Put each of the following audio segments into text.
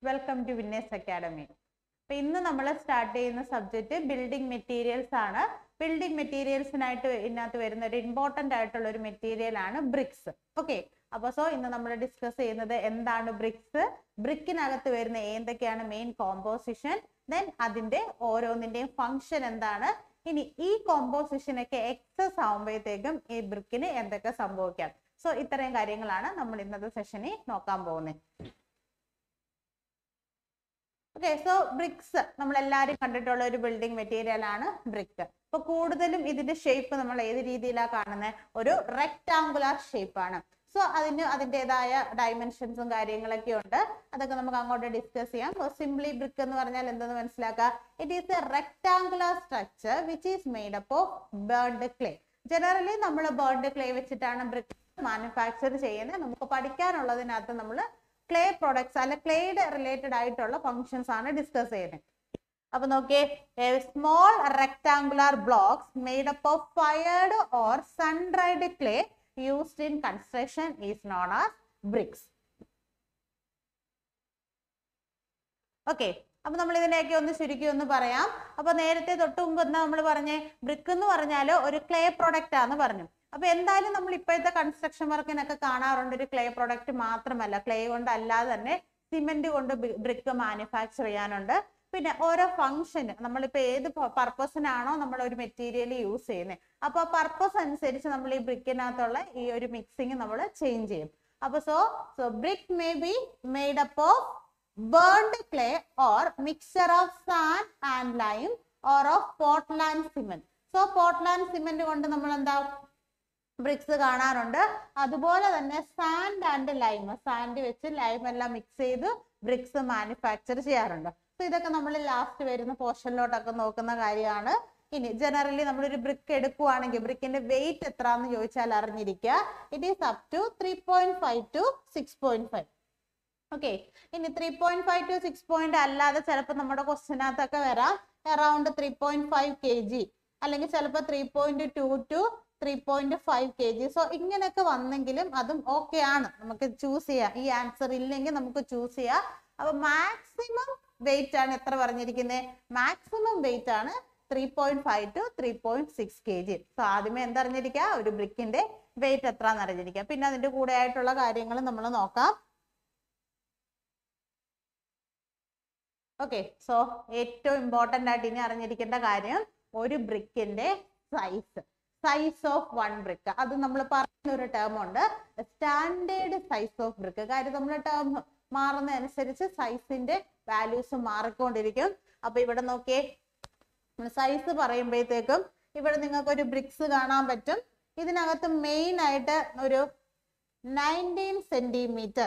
Welcome to winners academy അപ്പൊ ഇന്ന് നമ്മൾ സ്റ്റാർട്ട് ചെയ്യുന്ന സബ്ജക്റ്റ് ബിൽഡിംഗ് മെറ്റീരിയൽസ് ആണ് ബിൽഡിംഗ് മെറ്റീരിയൽസിനായിട്ട് ഇതിനകത്ത് വരുന്ന ഒരു ഇമ്പോർട്ടന്റ് ആയിട്ടുള്ള ഒരു മെറ്റീരിയൽ ആണ് ബ്രിക്സ് ഓക്കെ അപ്പൊ സോ ഇന്ന് നമ്മൾ ഡിസ്കസ് ചെയ്യുന്നത് എന്താണ് ബ്രിക്സ് ബ്രിക്കിനകത്ത് വരുന്ന എന്തൊക്കെയാണ് മെയിൻ കോമ്പോസിഷൻ ദെൻ അതിന്റെ ഓരോന്നിന്റെയും ഫങ്ഷൻ എന്താണ് ഇനി ഈ കോമ്പോസിഷൻ ഒക്കെ എക്സസ് ആവുമ്പോഴത്തേക്കും ഈ ബ്രിക്കിന് എന്തൊക്കെ സംഭവിക്കാം സോ ഇത്രയും കാര്യങ്ങളാണ് നമ്മൾ ഇന്നത്തെ സെഷനിൽ നോക്കാൻ പോകുന്നത് ഓക്കെ സോ ബ്രിക്സ് നമ്മൾ എല്ലാവരും കണ്ടിട്ടുള്ള ഒരു ബിൽഡിംഗ് മെറ്റീരിയൽ ആണ് ബ്രിക്ക് അപ്പൊ കൂടുതലും ഇതിന്റെ ഷേപ്പ് നമ്മൾ ഏത് രീതിയിലാണ് കാണുന്നത് ഒരു റെക്ടാങ്കുലർ ഷേപ്പ് ആണ് സോ അതിന് അതിൻ്റെതായ ഡയമെൻഷൻസും കാര്യങ്ങളൊക്കെ ഉണ്ട് അതൊക്കെ നമുക്ക് അങ്ങോട്ട് ഡിസ്കസ് ചെയ്യാം സിംപ്ലി ബ്രിക്ക് എന്ന് പറഞ്ഞാൽ എന്തെന്ന് മനസ്സിലാക്കുക it is a rectangular structure which is made up of burnt clay generally നമ്മൾ ബേൺഡ് ക്ലേ വെച്ചിട്ടാണ് ബ്രിക്ക് മാനുഫാക്ചർ ചെയ്യുന്നത് നമുക്ക് പഠിക്കാനുള്ളതിനകത്ത് നമ്മൾ ക്ലേ പ്രൊഡക്ട്സ് അല്ല ക്ലേയുടെ റിലേറ്റഡ് ആയിട്ടുള്ള ഫങ്ഷൻസ് ആണ് ഡിസ്കസ് ചെയ്യുന്നത് അപ്പൊ നോക്കിയേ small rectangular blocks made up of fired or sun dried clay used in construction is known as bricks okay അപ്പൊ നമ്മൾ ഇതിനെയൊക്കെ ഒന്ന് ചുരുക്കി ഒന്ന് പറയാം അപ്പൊ നേരത്തെ തൊട്ട് മുമ്പ് എന്താ നമ്മൾ പറഞ്ഞേ ബ്രിക്ക് എന്ന് പറഞ്ഞാൽ ഒരു ക്ലേ പ്രൊഡക്റ്റ് ആന്ന് പറഞ്ഞു അപ്പൊ എന്തായാലും നമ്മൾ ഇപ്പോഴത്തെ കൺസ്ട്രക്ഷൻ വർക്കിനൊക്കെ കാണാറുണ്ട് ഒരു ക്ലേ പ്രൊഡക്റ്റ് മാത്രമല്ല ക്ലേ കൊണ്ട് അല്ലാതെ തന്നെ സിമെന്റ് കൊണ്ട് ബ്രിക്ക് മാനുഫാക്ചർ ചെയ്യാനുണ്ട് പിന്നെ ഓരോ ഫംഗ്ഷന് നമ്മളിപ്പോ ഏത് പർപ്പസിനാണോ നമ്മൾ ഒരു മെറ്റീരിയൽ യൂസ് ചെയ്യുന്നത് അപ്പൊ ആ പർപ്പസ് അനുസരിച്ച് നമ്മൾ ഈ ബ്രിക്കിനകത്തുള്ള ഈ ഒരു മിക്സിങ് നമ്മൾ ചേഞ്ച് ചെയ്യും അപ്പൊ so so brick may be made up of burnt clay or mixture of sand and lime or of Portland cement so Portland cement കൊണ്ട് നമ്മൾ എന്താ ബ്രിക്സ് കാണാറുണ്ട് അതുപോലെ തന്നെ സാൻഡ് ആൻഡ് ലൈം സാൻഡ് വെച്ച് ലൈം എല്ലാം മിക്സ് ചെയ്ത് ബ്രിക്സ് മാനുഫാക്ചർ ചെയ്യാറുണ്ട് സോ ഇതൊക്കെ നമ്മൾ ലാസ്റ്റ് വരുന്ന പോർഷനിലോട്ടൊക്കെ നോക്കുന്ന കാര്യമാണ് ഇനി ജനറലി നമ്മളൊരു ബ്രിക്ക് എടുക്കുവാണെങ്കിൽ ബ്രിക്കിന്റെ വെയിറ്റ് എത്രയാണെന്ന് ചോദിച്ചാൽ അറിഞ്ഞിരിക്കുക it is up to three point five to six point five okay ഇനി three point five to six point അല്ലാതെ ചിലപ്പോൾ നമ്മുടെ ക്വസ്റ്റിനകത്തൊക്കെ വരാം around three point five K G അല്ലെങ്കിൽ ചിലപ്പോൾ three point two to three point five K G so ഇങ്ങനെയൊക്കെ വന്നെങ്കിലും അതും ഓക്കെ ആണ് നമുക്ക് ചൂസ് ചെയ്യാം ഈ ആൻസർ ഇല്ലെങ്കിൽ നമുക്ക് ചൂസ് ചെയ്യാം അപ്പൊ മാക്സിമം വെയിറ്റ് ആണ് എത്ര പറഞ്ഞിരിക്കുന്നത് മാക്സിമം വെയിറ്റ് ആണ് three point five to three point six K G so ആദ്യമേ എന്തറിഞ്ഞിരിക്കുക ഒരു ബ്രിക്കിന്റെ വെയിറ്റ് എത്രയാണെന്ന് അറിഞ്ഞിരിക്കുക പിന്നെ അതിന്റെ കൂടെ ആയിട്ടുള്ള കാര്യങ്ങൾ നമ്മൾ നോക്കാം ഓക്കെ സോ ഏറ്റവും ഇമ്പോർട്ടന്റ് ആയിട്ട് ഇനി അറിഞ്ഞിരിക്കേണ്ട കാര്യം ഒരു ബ്രിക്കിന്റെ size size of one brick അത് നമ്മൾ പറയുന്ന ഒരു ടേം ഉണ്ട് സ്റ്റാൻഡേർഡ് സൈസ് ഓഫ് ബ്രിക്ക് കാര്യം നമ്മൾ ടേം മാറുന്നതനുസരിച്ച് സൈസിന്റെ വാല്യൂസ് മാറിക്കൊണ്ടിരിക്കും അപ്പൊ ഇവിടെ നോക്കിയേ സൈസ് പറയുമ്പോഴത്തേക്കും ഇവിടെ നിങ്ങൾക്ക് ഒരു ബ്രിക്സ് കാണാൻ പറ്റും ഇതിനകത്ത് മെയിൻ ആയിട്ട് ഒരു nineteen centimetre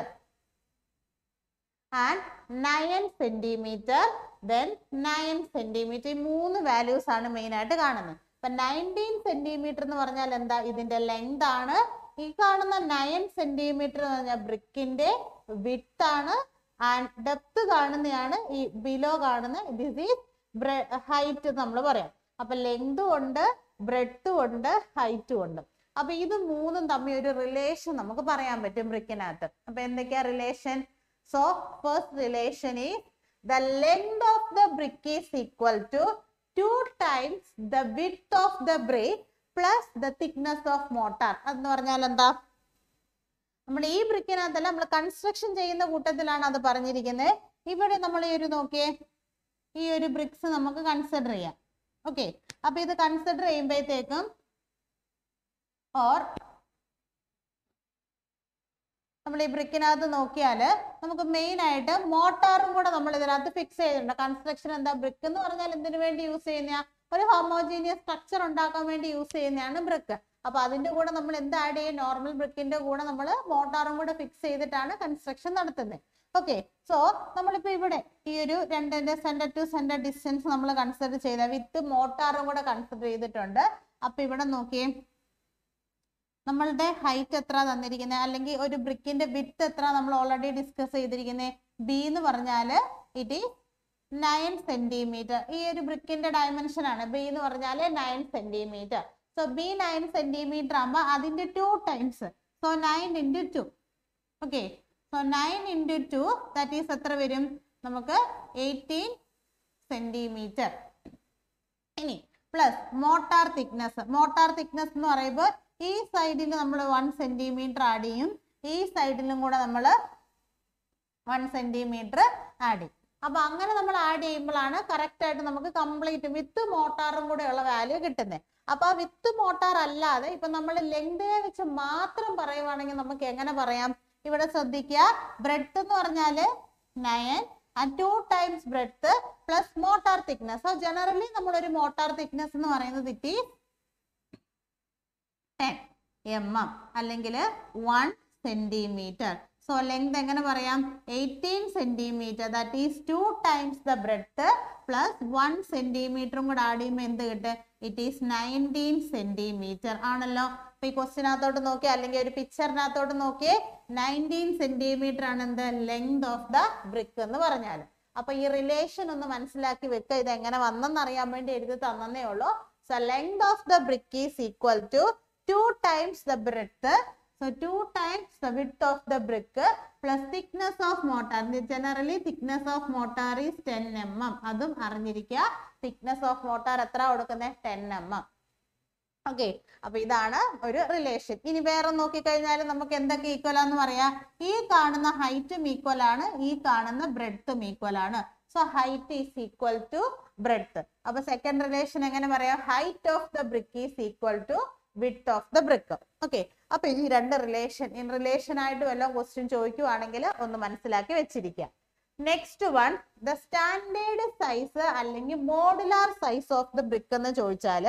and nine centimetre then nine centimetre ഈ മൂന്ന് വാല്യൂസ് ആണ് മെയിൻ ആയിട്ട് കാണുന്നത് അപ്പൊ നയൻറ്റീൻ സെന്റിമീറ്റർ എന്ന് പറഞ്ഞാൽ എന്താ ഇതിന്റെ ലെങ്ത് ആണ് ഈ കാണുന്ന നയൻ സെന്റിമീറ്റർ എന്ന് പറഞ്ഞാൽ ബ്രിക്കിന്റെ വിട്ട് ആണ് ആൻഡ് ഡെപ്ത് കാണുന്നതാണ് ഈ ബിലോ കാണുന്ന ദിസ് ഈസ് ഹൈറ്റ് നമ്മൾ പറയാം അപ്പൊ ലെങ്തും ഉണ്ട് ബ്രെഡ്ത്തും ഉണ്ട് ഹൈറ്റും ഉണ്ട് അപ്പൊ ഇത് മൂന്നും തമ്മിൽ ഒരു റിലേഷൻ നമുക്ക് പറയാൻ പറ്റും ബ്രിക്കിനകത്ത് അപ്പൊ എന്തൊക്കെയാ relation so first relation is the length of the brick is equal to two times the width of the brick plus the thickness of mortar എന്ന് പറഞ്ഞാൽ എന്താ നമ്മൾ ഈ ബ്രിക്കിനകത്തല്ല നമ്മൾ കൺസ്ട്രക്ഷൻ ചെയ്യുന്ന കൂട്ടത്തിലാണ് അത് പറഞ്ഞിരിക്കുന്നത് ഇവിടെ നമ്മൾ ഈ ഒരു നോക്കിയേ ഈ ഒരു ബ്രിക്സ് നമുക്ക് കൺസിഡർ ചെയ്യാം ഓക്കെ അപ്പൊ ഇത് കൺസിഡർ ചെയ്യുമ്പോഴത്തേക്കും ഓർ നമ്മൾ ഈ ബ്രിക്കിനകത്ത് നോക്കിയാൽ നമുക്ക് മെയിൻ ആയിട്ട് മോട്ടാറും കൂടെ നമ്മൾ ഇതിനകത്ത് ഫിക്സ് ചെയ്തിട്ടുണ്ട് കൺസ്ട്രക്ഷൻ എന്താ ബ്രിക്ക് എന്ന് പറഞ്ഞാൽ എന്തിനു വേണ്ടി യൂസ് ചെയ്യുന്ന ഒരു ഹോമോജീനിയസ് സ്ട്രക്ചർ ഉണ്ടാക്കാൻ വേണ്ടി യൂസ് ചെയ്യുന്നതാണ് ബ്രിക്ക് അപ്പൊ അതിന്റെ കൂടെ നമ്മൾ എന്ത് ആഡ് ചെയ്യും നോർമൽ ബ്രിക്കിന്റെ കൂടെ നമ്മൾ മോട്ടാറും കൂടെ ഫിക്സ് ചെയ്തിട്ടാണ് കൺസ്ട്രക്ഷൻ നടത്തുന്നത് ഓക്കെ സോ നമ്മളിപ്പോ ഇവിടെ ഈ ഒരു രണ്ടിന്റെ സെന്റർ ടു സെന്റർ ഡിസ്റ്റൻസ് നമ്മൾ കൺസിഡർ ചെയ്ത വിത്ത് മോട്ടാറും കൂടെ കൺസിഡർ ചെയ്തിട്ടുണ്ട് അപ്പൊ ഇവിടെ നോക്കിയേ നമ്മളുടെ ഹൈറ്റ് എത്ര തന്നിരിക്കുന്നത് അല്ലെങ്കിൽ ഒരു ബ്രിക്കിന്റെ വിത്ത് എത്ര നമ്മൾ ഓൾറെഡി ഡിസ്കസ് ചെയ്തിരിക്കുന്നത് ബി എന്ന് പറഞ്ഞാൽ ഇറ്റ് ഈസ് നയൻ സെന്റിമീറ്റർ ഈ ഒരു ബ്രിക്കിന്റെ ഡയമെൻഷൻ ആണ് ബി എന്ന് പറഞ്ഞാൽ nine centimetre so B nine centimetre ആകുമ്പോൾ അതിന്റെ two times so nine into two okay so nine into two that is എത്ര വരും നമുക്ക് എയ്റ്റീൻ സെന്റിമീറ്റർ ഇനി plus mortar thickness mortar thickness എന്ന് പറയുമ്പോൾ ഈ സൈഡിൽ നമ്മൾ വൺ സെന്റിമീറ്റർ ആഡ് ചെയ്യും ഈ സൈഡിലും കൂടെ നമ്മൾ വൺ സെന്റിമീറ്റർ ആഡ് ചെയ്യും അപ്പൊ അങ്ങനെ നമ്മൾ ആഡ് ചെയ്യുമ്പോഴാണ് കറക്റ്റ് ആയിട്ട് നമുക്ക് കംപ്ലീറ്റ് വിത്ത് മോട്ടാറും കൂടെ ഉള്ള വാല്യൂ കിട്ടുന്നത് അപ്പൊ ആ വിത്ത് മോട്ടാർ അല്ലാതെ ഇപ്പൊ നമ്മൾ ലെങ്തിനെ വെച്ച് മാത്രം പറയുവാണെങ്കിൽ നമുക്ക് എങ്ങനെ പറയാം ഇവിടെ ശ്രദ്ധിക്കുക ബ്രെഡ് എന്ന് പറഞ്ഞാല് nine and two times breadth plus mortar thickness so generally നമ്മൾ ഒരു മോട്ടാർ തിക്നെസ് എന്ന് പറയുന്നത് it is ten M M അല്ലെങ്കിൽ വൺ സെന്റിമീറ്റർ സോ ലെങ്ത് എങ്ങനെ പറയാം eighteen centimetre that is two times the breadth plus one സെന്റിമീറ്ററും കൂടെ add ചെയ്യുമ്പോൾ എന്ത് കിട്ടും ഇറ്റ് ഈസ് നയൻറ്റീൻ സെന്റിമീറ്റർ ആണല്ലോ അപ്പൊ ഈ ക്വസ്റ്റിനകത്തോട്ട് നോക്കിയേ അല്ലെങ്കിൽ ഒരു പിക്ചറിനകത്തോട്ട് നോക്കിയേ നയൻറ്റീൻ സെന്റിമീറ്റർ ആണ് എന്ത് ലെങ്ത് ഓഫ് ദ ബ്രിക്ക് എന്ന് പറഞ്ഞാൽ അപ്പൊ ഈ റിലേഷൻ ഒന്ന് മനസ്സിലാക്കി വെക്കുക ഇത് എങ്ങനെ വന്നെന്ന് അറിയാൻ വേണ്ടി എഴുതി തന്നേ ഉള്ളൂ so length of the brick is equal to two times the breadth So 2 times the width of the brick plus thickness of mortar. Generally thickness of mortar is 10 mm. അതും അറിഞ്ഞിരിക്കുക thickness of mortar എത്ര കൊടുക്കുന്നത് 10 mm. Okay അപ്പൊ ഇതാണ് ഒരു relation ഇനി വേറെ നോക്കിക്കഴിഞ്ഞാൽ നമുക്ക് എന്തൊക്കെ ഈക്വൽ ആണെന്ന് പറയാം ഈ കാണുന്ന ഹൈറ്റും ഈക്വൽ ആണ് ഈ കാണുന്ന ബ്രെഡ്ത്തും ഈക്വൽ ആണ് so height is equal to breadth അപ്പൊ സെക്കൻഡ് റിലേഷൻ എങ്ങനെ പറയാം height of the brick is equal to width of the brick okay അപ്പൊ ഈ രണ്ട് റിലേഷൻ ഇൻ റിലേഷൻ ആയിട്ട് വല്ലതും ക്വസ്റ്റ്യൻ ചോദിക്കുവാണെങ്കിൽ ഒന്ന് മനസ്സിലാക്കി വെച്ചിരിക്കുക next one the standard size അല്ലെങ്കിൽ modular size of the brick എന്ന് ചോദിച്ചാല്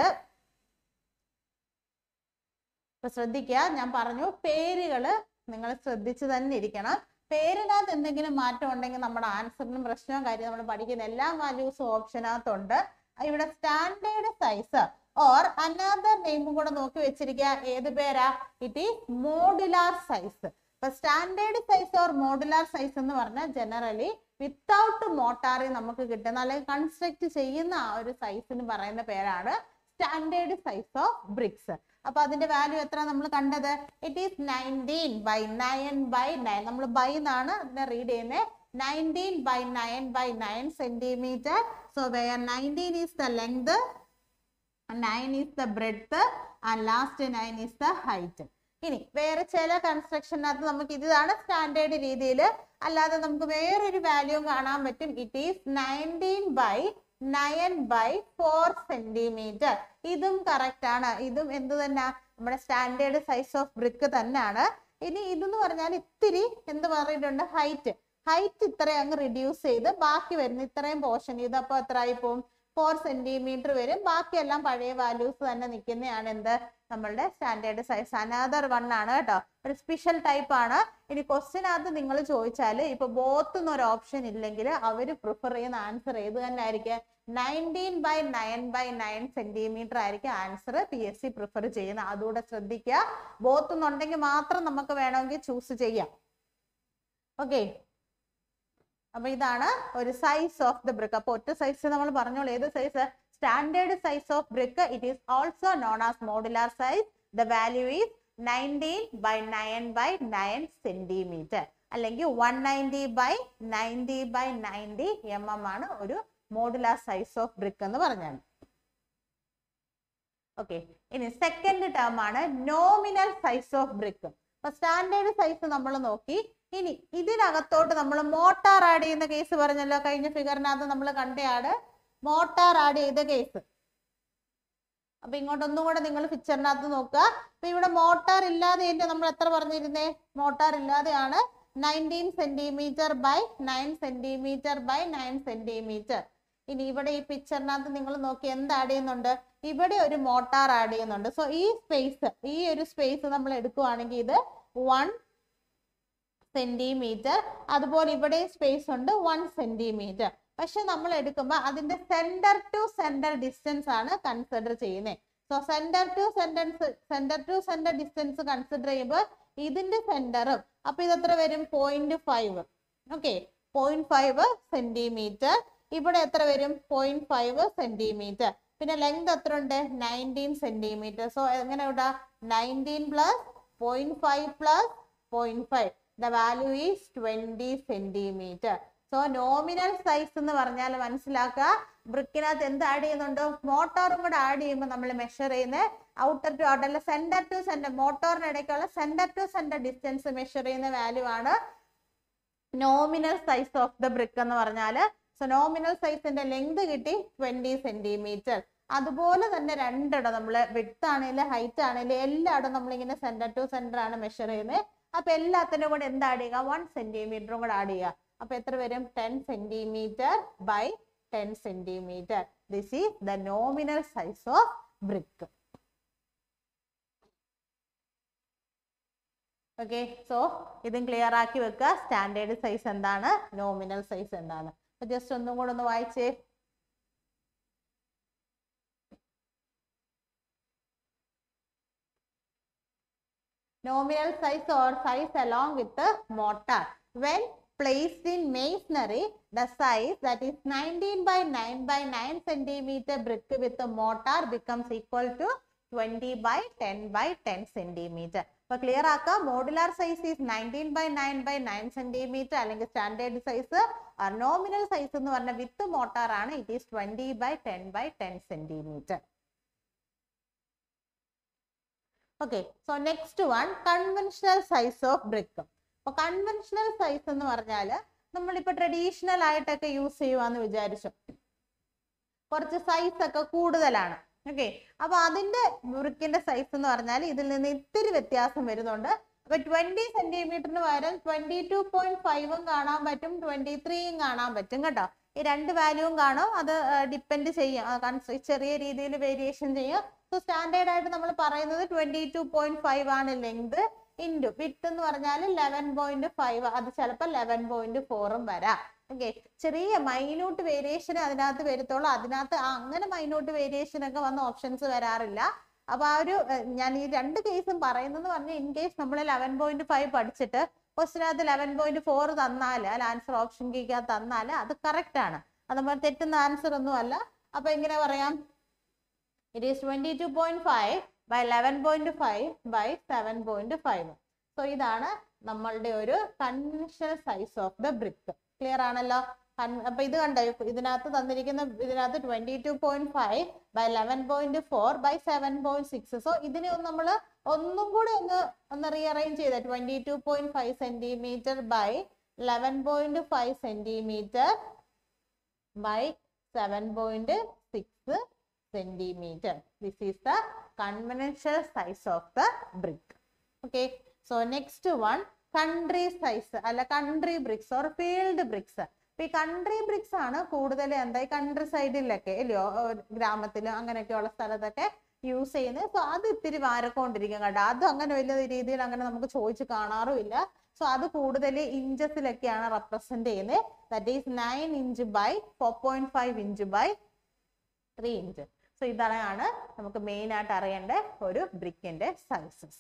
ഇപ്പൊ ശ്രദ്ധിക്കുക ഞാൻ പറഞ്ഞു പേരുകള് നിങ്ങൾ ശ്രദ്ധിച്ചു തന്നെ ഇരിക്കണം പേരിനകത്ത് എന്തെങ്കിലും മാറ്റം ഉണ്ടെങ്കിൽ നമ്മുടെ ആൻസറിനും പ്രശ്നവും കാര്യം നമ്മൾ പഠിക്കുന്ന എല്ലാ വാല്യൂസും ഓപ്ഷനകത്തുണ്ട് ഇവിടെ സ്റ്റാൻഡേർഡ് സൈസ് ഓർ അനാദർ നെയിമും കൂടെ നോക്കി വെച്ചിരിക്കുക ഏത് പേരാ ഇറ്റ് ഈസ് മോഡുലാർ സൈസ് ഇപ്പൊ standard size or modular size എന്ന് പറഞ്ഞാൽ ജനറലി വിത്തൗട്ട് മോട്ടാറിൽ നമുക്ക് കിട്ടുന്ന അല്ലെങ്കിൽ കൺസ്ട്രക്ട് ചെയ്യുന്ന ആ ഒരു സൈസിന് പറയുന്ന പേരാണ് സ്റ്റാൻഡേർഡ് സൈസ് ഓഫ് ബ്രിക്സ് അപ്പൊ അതിന്റെ വാല്യൂ എത്ര നമ്മൾ കണ്ടത് it is nineteen by nine by nine നമ്മൾ ബൈ എന്നാണ് അതിനെ റീഡ് ചെയ്യുന്നത് nineteen by nine by nine centimetre so where nineteen is the length nine is the breadth and last nine is the height ഇനി വേറെ ചില കൺസ്ട്രക്ഷനകത്ത് നമുക്ക് ഇതാണ് standard രീതിയിൽ അല്ലാതെ നമുക്ക് വേറൊരു വാല്യൂ കാണാൻ പറ്റും it is nineteen by nine by four centimetre ഇതും കറക്റ്റ് ആണ് ഇതും എന്ത് തന്നെ നമ്മുടെ സ്റ്റാൻഡേർഡ് സൈസ് ഓഫ് ബ്രിക്ക് തന്നെയാണ് ഇനി ഇതെന്ന് പറഞ്ഞാൽ ഇത്തിരി എന്ത് പറഞ്ഞിട്ടുണ്ട് ഹൈറ്റ് ഹൈറ്റ് ഇത്രയും അങ്ങ് റിഡ്യൂസ് ചെയ്ത് ബാക്കി വരുന്ന ഇത്രയും പോർഷൻ ഇതപ്പോ എത്ര ആയി പോകും ഫോർ സെന്റിമീറ്റർ വരും ബാക്കിയെല്ലാം പഴയ വാല്യൂസ് തന്നെ നിൽക്കുന്നതാണ് എന്ത് നമ്മളുടെ സ്റ്റാൻഡേർഡ് സൈസ് അനാദർ വൺ ആണ് കേട്ടോ ഒരു സ്പെഷ്യൽ ടൈപ്പ് ആണ് ഇനി ക്വസ്റ്റിനകത്ത് നിങ്ങൾ ചോദിച്ചാൽ ഇപ്പൊ ബോത്ത് എന്നൊരു ഓപ്ഷൻ ഇല്ലെങ്കിൽ അവർ പ്രിഫർ ചെയ്യുന്ന ആൻസർ ഏത് തന്നെ ആയിരിക്കും nineteen by nine by nine centimetre ആയിരിക്കും answer P S C prefer ചെയ്യുന്നത് അതുകൂടെ ശ്രദ്ധിക്കുക ബോത്ത് എന്നുണ്ടെങ്കിൽ മാത്രം നമുക്ക് വേണമെങ്കിൽ ചൂസ് ചെയ്യാം ഓക്കെ അപ്പൊ ഇതാണ് ഒരു സൈസ് ഓഫ് ദ ബ്രിക്ക് അപ്പൊ ഒറ്റ സൈസ് നമ്മൾ പറഞ്ഞോളൂ ഏത് size standard size of brick it is also known as modular size the value is nineteen by nine by nine centimetre അല്ലെങ്കിൽ one ninety by ninety by ninety M M ആണ് ഒരു modular size of brick എന്ന് പറഞ്ഞാൽ okay ഇനി second term ആണ് nominal size of brick അപ്പൊ standard size നമ്മൾ നോക്കി ഇനി ഇതിനകത്തോട്ട് നമ്മൾ മോട്ടാർ ആഡ് ചെയ്യുന്ന കേസ് പറഞ്ഞല്ലോ കഴിഞ്ഞ ഫിഗറിനകത്ത് നമ്മൾ കണ്ടയാണ് മോട്ടാർ ആഡ് ചെയ്ത കേസ് അപ്പൊ ഇങ്ങോട്ടൊന്നും കൂടെ നിങ്ങൾ പിക്ചറിനകത്ത് നോക്കുക അപ്പൊ ഇവിടെ മോട്ടാർ ഇല്ലാതെ നമ്മൾ എത്ര പറഞ്ഞിരുന്നേ മോട്ടാർ ഇല്ലാതെയാണ് nineteen centimetre by nine centimetre by nine centimetre ഇനി ഇവിടെ ഈ പിക്ചറിനകത്ത് നിങ്ങൾ നോക്കി എന്ത് ആഡ് ചെയ്യുന്നുണ്ട് ഇവിടെ ഒരു മോട്ടാർ ആഡ് ചെയ്യുന്നുണ്ട് സോ ഈ സ്പേസ് ഈ ഒരു സ്പേസ് നമ്മൾ എടുക്കുവാണെങ്കിൽ ഇത് വൺ സെന്റിമീറ്റർ അതുപോലെ ഇവിടെ സ്പേസ് ഉണ്ട് വൺ സെന്റിമീറ്റർ പക്ഷെ നമ്മൾ എടുക്കുമ്പോൾ അതിന്റെ സെന്റർ ടു സെന്റർ ഡിസ്റ്റൻസ് ആണ് കൺസിഡർ ചെയ്യുന്നത് so centre to sentence centre to centre distance consider ചെയ്യുമ്പോൾ ഇതിന്റെ സെന്ററും അപ്പൊ ഇത് എത്ര വരും point five okay point five centimetre ഇവിടെ എത്ര വരും പോയിന്റ് ഫൈവ് സെന്റിമീറ്റർ പിന്നെ ലെങ്ത് എത്ര ഉണ്ട് നയൻറ്റീൻ സെന്റിമീറ്റർ സോ എങ്ങനെ ഇവിടെ nineteen plus point five plus point five the value is twenty centimetre so nominal size എന്ന് പറഞ്ഞാൽ മനസ്സിലാക്കുക ബ്രിക്കിനകത്ത് എന്ത് ആഡ് ചെയ്യുന്നുണ്ട് മോട്ടോറും കൂടെ ആഡ് ചെയ്യുമ്പോൾ നമ്മൾ മെഷർ ചെയ്യുന്ന ഔട്ടർ ടു ഔട്ടർ അല്ല സെന്റർ ടു സെന്റർ മോട്ടോറിന് ഇടയ്ക്കുള്ള centre to centre distance measure ചെയ്യുന്ന വാല്യൂ ആണ് nominal size of the brick എന്ന് പറഞ്ഞാൽ സോ നോമിനൽ സൈസിന്റെ ലെങ്ത് കിട്ടി ട്വന്റി സെന്റിമീറ്റർ അതുപോലെ തന്നെ രണ്ടിടം നമ്മൾ വിഡ്ത്ത് ആണെങ്കിലും ഹൈറ്റ് ആണെങ്കിലും എല്ലായിടും നമ്മളിങ്ങനെ സെന്റർ ടു സെന്റർ ആണ് മെഷർ ചെയ്യുന്നത് അപ്പൊ എല്ലാത്തിനും കൂടെ എന്ത് ആഡ് ചെയ്യുക വൺ സെന്റിമീറ്ററും കൂടെ ആഡ് ചെയ്യുക അപ്പൊ എത്ര വരും ten centimetre by ten centimetre this is the nominal size of brick okay so ഇതും ക്ലിയർ ആക്കി വെക്കുക സ്റ്റാൻഡേർഡ് സൈസ് എന്താണ് നോമിനൽ സൈസ് എന്താണ് അപ്പൊ ജസ്റ്റ് ഒന്നും കൂടെ ഒന്ന് വായിച്ചേ nominal size or size along with the mortar. When placed in masonry, the size that is 19 by 9 by 9 centimeter brick with the mortar becomes equal to 20 by 10 by 10 centimeter. അപ്പൊ clear ആക്കാം modular size is nineteen by nine by nine centimetre അല്ലെങ്കിൽ standard size nominal size എന്ന് പറഞ്ഞ with mortar ആണ് it is twenty by ten by ten centimetre okay so next one conventional size of brick അപ്പൊ conventional size എന്ന് പറഞ്ഞാൽ നമ്മളിപ്പോ traditional ആയിട്ടൊക്കെ use ചെയ്യുവാന്ന് വിചാരിച്ചു കുറച്ച് സൈസ് ഒക്കെ കൂടുതലാണ് ഓക്കെ അപ്പൊ അതിന്റെ ബ്രിക്കിന്റെ സൈസ് എന്ന് പറഞ്ഞാൽ ഇതിൽ നിന്ന് ഇത്തിരി വ്യത്യാസം വരുന്നുണ്ട് അപ്പൊ ട്വന്റി സെന്റിമീറ്ററിന് പകരം ട്വന്റി ടു പോയിന്റ് ഫൈവും കാണാൻ പറ്റും ട്വന്റി ത്രീയും കാണാൻ പറ്റും കേട്ടോ ഈ രണ്ട് വാല്യൂവും കാണും അത് ഡിപ്പെൻഡ് ചെയ്യും ആ, കൺസ്- ചെറിയ രീതിയിൽ വേരിയേഷൻ ചെയ്യും സോ സ്റ്റാൻഡേർഡ് ആയിട്ട് നമ്മൾ പറയുന്നത് ട്വന്റി ടു പോയിന്റ് ഫൈവ് ആണ് ലെങ്ത് ഇൻറ്റു വിട്ട് എന്ന് പറഞ്ഞാൽ ലെവൻ പോയിന്റ് ഫൈവ് അത് ചിലപ്പോൾ ലെവൻ പോയിന്റ് ഫോറും വരാം ഓക്കെ ചെറിയ മൈന്യൂട്ട് വേരിയേഷൻ അതിനകത്ത് വരത്തുള്ളൂ അതിനകത്ത് ആ അങ്ങനെ മൈന്യൂട്ട് വേരിയേഷൻ ഒക്കെ വന്ന ഓപ്ഷൻസ് വരാറില്ല അപ്പൊ ആ ഒരു ഏർ, ഞാൻ ഈ രണ്ട് കേസും പറയുന്നത് പറഞ്ഞാൽ ഇൻ കേസ് നമ്മൾ ലെവൻ പോയിന്റ് ഫൈവ് പഠിച്ചിട്ട് ക്വസ്റ്റിനകത്ത് ലെവൻ പോയിന്റ് ഫോർ തന്നാൽ അല്ല ആൻസർ ഓപ്ഷൻ കീക്കകത്ത് തന്നാൽ അത് കറക്റ്റ് ആണ് അത് നമ്മൾ തെറ്റുന്ന ആൻസർ ഒന്നും അല്ല അപ്പൊ എങ്ങനെ പറയാം it is twenty two point five by eleven point five by seven point five so ഇതാണ് നമ്മളുടെ ഒരു conventional size of the brick clear ആണല്ലോ കൺ- അപ്പൊ ഇത് കണ്ടോ ഇപ്പൊ ഇതിനകത്ത് തന്നിരിക്കുന്ന ഇതിനകത്ത് twenty two point five by eleven point four by seven point six so ഇതിനെ ഒന്ന് നമ്മൾ ഒന്നും കൂടെ ഒന്ന് ഒന്ന് റീഅറേഞ്ച് ചെയ്ത twenty two point five centimetre by eleven point five centimetre by seven point six centimeter. This is the conventional size of the brick. Okay. So next one, country size അല്ല country bricks or field bricks. ഇപ്പൊ ഈ country BRICS ആണ് കൂടുതൽ എന്താ ഈ country സൈഡിലൊക്കെ അല്ലയോ ഗ്രാമത്തിലും അങ്ങനെയൊക്കെയുള്ള സ്ഥലത്തൊക്കെ യൂസ് ചെയ്യുന്നത് സോ അത് ഇത്തിരി മാറിക്കൊണ്ടിരിക്കും കേട്ടോ അത് അങ്ങനെ വലിയ രീതിയിൽ അങ്ങനെ നമുക്ക് ചോദിച്ച് കാണാറുമില്ല സോ അത് കൂടുതൽ ഇഞ്ചസിലൊക്കെയാണ് റെപ്രസെന്റ് ചെയ്യുന്നത് that is nine inch by four point five inch by three inch so ഇതാണ് നമുക്ക് മെയിൻ ആയിട്ട് അറിയേണ്ട ഒരു ബ്രിക്കിന്റെ സൈസസ്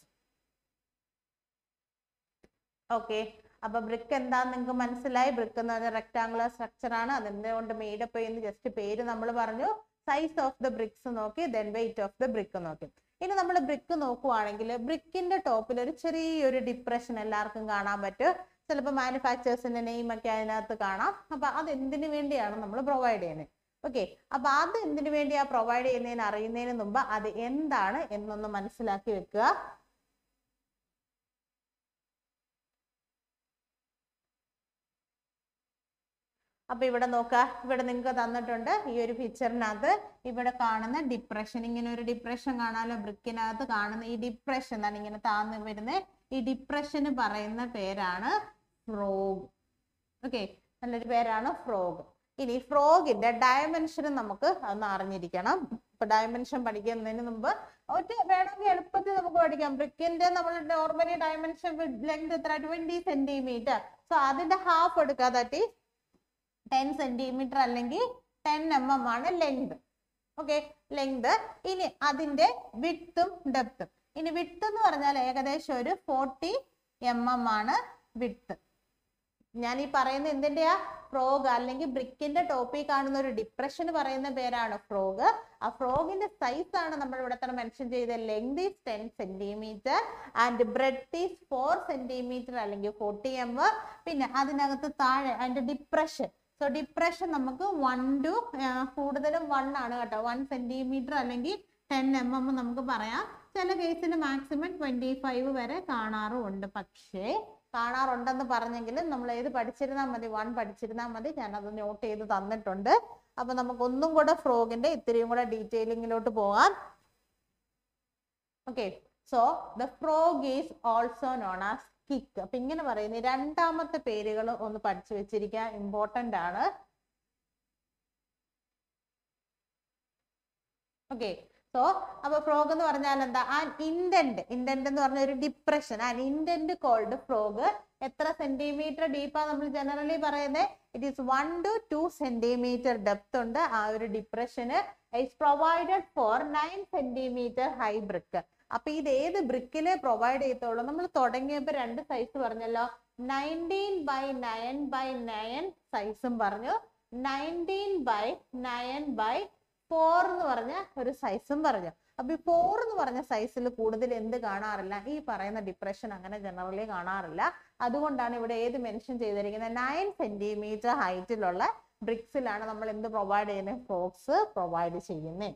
ഓക്കെ അപ്പൊ ബ്രിക്ക് എന്താന്ന് നിങ്ങൾക്ക് മനസ്സിലായി ബ്രിക്ക് എന്ന് പറഞ്ഞാൽ റെക്ടാങ്കുലർ സ്ട്രക്ചർ ആണ് അതെന്തുകൊണ്ട് മെയ്ഡപ്പ് ചെയ്യുന്ന ജസ്റ്റ് പേര് നമ്മൾ പറഞ്ഞു സൈസ് ഓഫ് ദ ബ്രിക്സ് നോക്കി then weight of the brick നോക്കി ഇനി നമ്മൾ ബ്രിക്ക് നോക്കുവാണെങ്കിൽ ബ്രിക്കിന്റെ ടോപ്പിൽ ഒരു ചെറിയൊരു ഡിപ്രഷൻ എല്ലാവർക്കും കാണാൻ പറ്റും ചിലപ്പോൾ മാനുഫാക്ചേഴ്സിന്റെ നെയിം ഒക്കെ അതിനകത്ത് കാണാം അപ്പൊ അത് എന്തിനു വേണ്ടിയാണ് നമ്മൾ പ്രൊവൈഡ് ചെയ്യുന്നത് ഓക്കെ അപ്പൊ അത് എന്തിനു വേണ്ടിയാ പ്രൊവൈഡ് ചെയ്യുന്നതിന് അറിയുന്നതിന് മുമ്പ് അത് എന്താണ് എന്നൊന്ന് മനസ്സിലാക്കി വെക്കുക അപ്പൊ ഇവിടെ നോക്കുക ഇവിടെ നിങ്ങൾക്ക് തന്നിട്ടുണ്ട് ഈ ഒരു പിക്ചറിനകത്ത് ഇവിടെ കാണുന്ന ഡിപ്രഷൻ ഇങ്ങനെ ഒരു ഡിപ്രഷൻ കാണാലോ ബ്രിക്കിനകത്ത് കാണുന്ന ഈ ഡിപ്രഷൻ എന്താണ് ഇങ്ങനെ താന്ന് വരുന്ന ഈ ഡിപ്രഷന് പറയുന്ന പേരാണ് ഫ്രോഗ് ഓക്കെ നല്ലൊരു പേരാണ് ഫ്രോഗ് ഇനി ഫ്രോഗിന്റെ ഡയമെൻഷൻ നമുക്ക് ഒന്ന് അറിഞ്ഞിരിക്കണം ഇപ്പൊ ഡയമെൻഷൻ പഠിക്കുന്നതിന് മുമ്പ് ഒറ്റ വേണമെങ്കിൽ എളുപ്പത്തിൽ നമുക്ക് പഠിക്കാം ബ്രിക്കിന്റെ നമ്മൾ നോർമലി ഡയമെൻഷൻ ലെങ്ത് എത്ര ട്വന്റി സെന്റിമീറ്റർ സോ അതിന്റെ ഹാഫ് എടുക്കുക ദാറ്റ് ഈസ് ടെൻ സെന്റിമീറ്റർ അല്ലെങ്കിൽ ടെൻ എം എം ആണ് ലെങ്ത് ഓക്കെ ലെങ്ത് ഇനി അതിന്റെ വിട്ടും ഡെപ്തും ഇനി വിട്ട് എന്ന് പറഞ്ഞാൽ ഏകദേശം ഒരു ഫോർട്ടി എം എം ആണ് വിട്ട് ഞാൻ ഈ പറയുന്ന എന്തിന്റെയാ ഫ്രോഗ് അല്ലെങ്കിൽ ബ്രിക്കിന്റെ ടോപ്പിൽ കാണുന്ന ഒരു ഡിപ്രഷൻ പറയുന്ന പേരാണ് ഫ്രോഗ് ആ ഫ്രോഗിന്റെ സൈസ് ആണ് നമ്മൾ ഇവിടെ തന്നെ മെൻഷൻ ചെയ്ത length is ten centimetre and breadth is four centimetre അല്ലെങ്കിൽ ഫോർട്ടി എം പിന്നെ അതിനകത്ത് താഴെ അതിന്റെ ഡിപ്രഷൻ സോ ഡിപ്രഷൻ നമുക്ക് വൺ ടു കൂടുതലും വൺ ആണ് കേട്ടോ വൺ സെന്റിമീറ്റർ അല്ലെങ്കിൽ ടെൻ എം എം നമുക്ക് പറയാം ചില കേസിൽ മാക്സിമം ട്വന്റി ഫൈവ് വരെ കാണാറുമുണ്ട് പക്ഷേ കാണാറുണ്ടെന്ന് പറഞ്ഞെങ്കിലും നമ്മൾ ഏത് പഠിച്ചിരുന്നാൽ മതി വൺ പഠിച്ചിരുന്നാൽ മതി ഞാനത് നോട്ട് ചെയ്ത് തന്നിട്ടുണ്ട് അപ്പൊ നമുക്ക് ഒന്നും കൂടെ ഫ്രോഗിന്റെ ഇത്തിരിയും കൂടെ ഡീറ്റെയിലിങ്ങിലോട്ട് പോകാം okay so the frog is also known as kick അപ്പൊ ഇങ്ങനെ പറയുന്ന ഈ രണ്ടാമത്തെ പേരുകൾ ഒന്ന് പഠിച്ചു വെച്ചിരിക്കാൻ ഇമ്പോർട്ടന്റ് ആണ് ഓക്കെ സോ അപ്പൊ ഫ്രോഗ് എന്ന് പറഞ്ഞാൽ എന്താ ആൻ ഇൻഡന്റ് ഇൻഡന്റ് എന്ന് പറഞ്ഞ ഒരു depression an indent called frog എത്ര സെന്റിമീറ്റർ ഡീപ്പാ നമ്മൾ ജനറലി പറയുന്നത് it is one two two centimetre depth ഉണ്ട് ആ ഒരു ഡിപ്രഷന് is provided for nine centimetre high brick അപ്പൊ ഇത് ഏത് ബ്രിക്കില് പ്രൊവൈഡ് ചെയ്യത്തുള്ളൂ നമ്മൾ തുടങ്ങിയപ്പോ രണ്ട് സൈസ് പറഞ്ഞല്ലോ nineteen by nine by nine സൈസും പറഞ്ഞു nineteen by nine by four എന്ന് പറഞ്ഞ ഒരു സൈസും പറഞ്ഞു അപ്പൊ ഈ ഫോർ എന്ന് പറഞ്ഞ സൈസിൽ കൂടുതൽ എന്ത് കാണാറില്ല ഈ പറയുന്ന ഡിപ്രഷൻ അങ്ങനെ ജനറലി കാണാറില്ല അതുകൊണ്ടാണ് ഇവിടെ ഏത് മെൻഷൻ ചെയ്തിരിക്കുന്നത് നയൻ സെന്റിമീറ്റർ ഹൈറ്റിലുള്ള ബ്രിക്സിലാണ് നമ്മൾ എന്ത് പ്രൊവൈഡ് ചെയ്യുന്നത് ഫ്രോക്സ് പ്രൊവൈഡ് ചെയ്യുന്നത്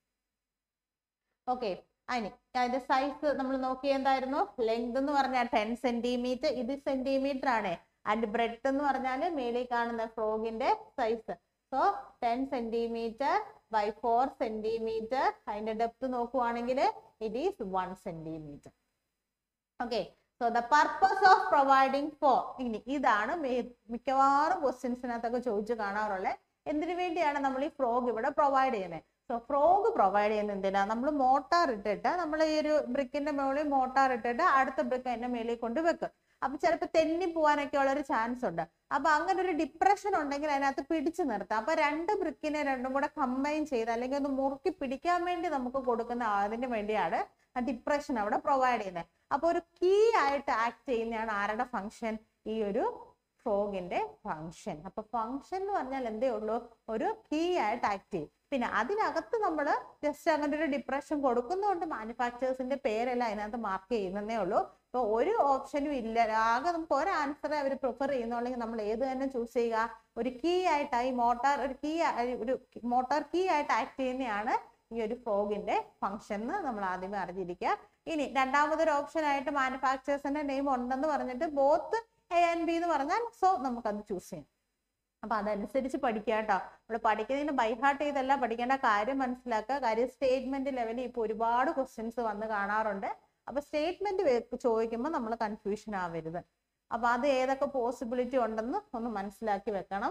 ഓക്കെ അതിന് അതിന്റെ സൈസ് നമ്മൾ നോക്കി എന്തായിരുന്നു ലെങ്ത് എന്ന് പറഞ്ഞാൽ ടെൻ സെന്റിമീറ്റർ ഇത് സെന്റിമീറ്റർ ആണ് ആൻഡ് ബ്രെഡ് എന്ന് പറഞ്ഞാൽ മേളിൽ കാണുന്ന ഫ്രോഗിന്റെ size so ten centimetre by four centimetre അതിന്റെ ഡെപ്ത് നോക്കുവാണെങ്കിൽ it is one centimetre okay so the purpose of providing for ഇനി ഇതാണ് മി- മിക്കവാറും ക്വസ്റ്റ്യൻസിനകത്തൊക്കെ ചോദിച്ചു കാണാറുള്ളത് എന്തിനു വേണ്ടിയാണ് നമ്മൾ ഈ ഫ്രോഗ് ഇവിടെ പ്രൊവൈഡ് ചെയ്യുന്നത് സോ ഫ്രോഗ് പ്രൊവൈഡ് ചെയ്യുന്നത് എന്തിനാ നമ്മൾ മോട്ടാർ ഇട്ടിട്ട് നമ്മൾ ഈ ഒരു ബ്രിക്കിന്റെ മുകളിൽ മോട്ടാർ ഇട്ടിട്ട് അടുത്ത ബ്രിക്ക് അതിന്റെ മേളിൽ കൊണ്ട് വെക്കും അപ്പൊ ചിലപ്പോൾ തെന്നി പോകാനൊക്കെ ഉള്ള ഒരു ചാൻസ് ഉണ്ട് അപ്പൊ അങ്ങനെ ഒരു ഡിപ്രഷൻ ഉണ്ടെങ്കിൽ അതിനകത്ത് പിടിച്ചു നിർത്താം അപ്പൊ രണ്ട് ബ്രിക്കിനെ രണ്ടും കൂടെ കമ്പൈൻ ചെയ്ത് അല്ലെങ്കിൽ ഒന്ന് മുറുക്കി പിടിക്കാൻ വേണ്ടി നമുക്ക് കൊടുക്കുന്ന അതിന് വേണ്ടിയാണ് ആ ഡിപ്രഷൻ അവിടെ പ്രൊവൈഡ് ചെയ്യുന്നത് അപ്പൊ ഒരു കീ ആയിട്ട് ആക്ട് ചെയ്യുന്നതാണ് ആരുടെ ഫംഗ്ഷൻ ഈ ഒരു ഫ്രോഗിന്റെ ഫംഗ്ഷൻ അപ്പൊ ഫംഗ്ഷൻ എന്ന് പറഞ്ഞാൽ എന്തേ ഉള്ളൂ ഒരു കീ ആയിട്ട് ആക്ട് ചെയ്യും പിന്നെ അതിനകത്ത് നമ്മൾ ജസ്റ്റ് അങ്ങനെ ഒരു ഡിപ്രഷൻ കൊടുക്കുന്നതുകൊണ്ട് മാനുഫാക്ചേഴ്സിന്റെ പേരെല്ലാം അതിനകത്ത് മാർക്ക് ചെയ്യുന്നതേ ഉള്ളൂ ഇപ്പൊ ഒരു ഓപ്ഷനും ഇല്ല ആകെ നമുക്ക് ഒരു ആൻസറെ അവർ പ്രിഫർ ചെയ്യുന്നുണ്ടെങ്കിൽ നമ്മൾ ഏത് തന്നെ ചൂസ് ചെയ്യുക ഒരു കീ ആയിട്ട് ഈ മോട്ടാർ ഒരു കീ ഒരു മോട്ടാർ കീ ആയിട്ട് ആക്ട് ചെയ്യുന്നതാണ് ഈ ഒരു ഫ്രോഗിന്റെ ഫംഗ്ഷൻ എന്ന് നമ്മൾ ആദ്യമേ അറിഞ്ഞിരിക്കുക ഇനി രണ്ടാമതൊരു ഓപ്ഷൻ ആയിട്ട് മാനുഫാക്ചേഴ്സിന്റെ നെയിം ഉണ്ടെന്ന് പറഞ്ഞിട്ട് ബോത്ത് എ ആൻഡ് ബി എന്ന് പറഞ്ഞാൽ സോ നമുക്കത് ചൂസ് ചെയ്യാം അപ്പൊ അതനുസരിച്ച് പഠിക്കുക കേട്ടോ നമ്മൾ പഠിക്കുന്നതിന് ബൈഹാർട്ട് ചെയ്തല്ല പഠിക്കേണ്ട കാര്യം മനസ്സിലാക്കുക കാര്യം സ്റ്റേറ്റ്മെന്റ് ലെവലിൽ ഇപ്പൊ ഒരുപാട് ക്വസ്റ്റ്യൻസ് വന്ന് കാണാറുണ്ട് അപ്പൊ സ്റ്റേറ്റ്മെന്റ് ചോദിക്കുമ്പോൾ നമ്മൾ കൺഫ്യൂഷൻ ആവരുത് അപ്പൊ അത് ഏതൊക്കെ പോസിബിലിറ്റി ഉണ്ടെന്ന് ഒന്ന് മനസ്സിലാക്കി വെക്കണം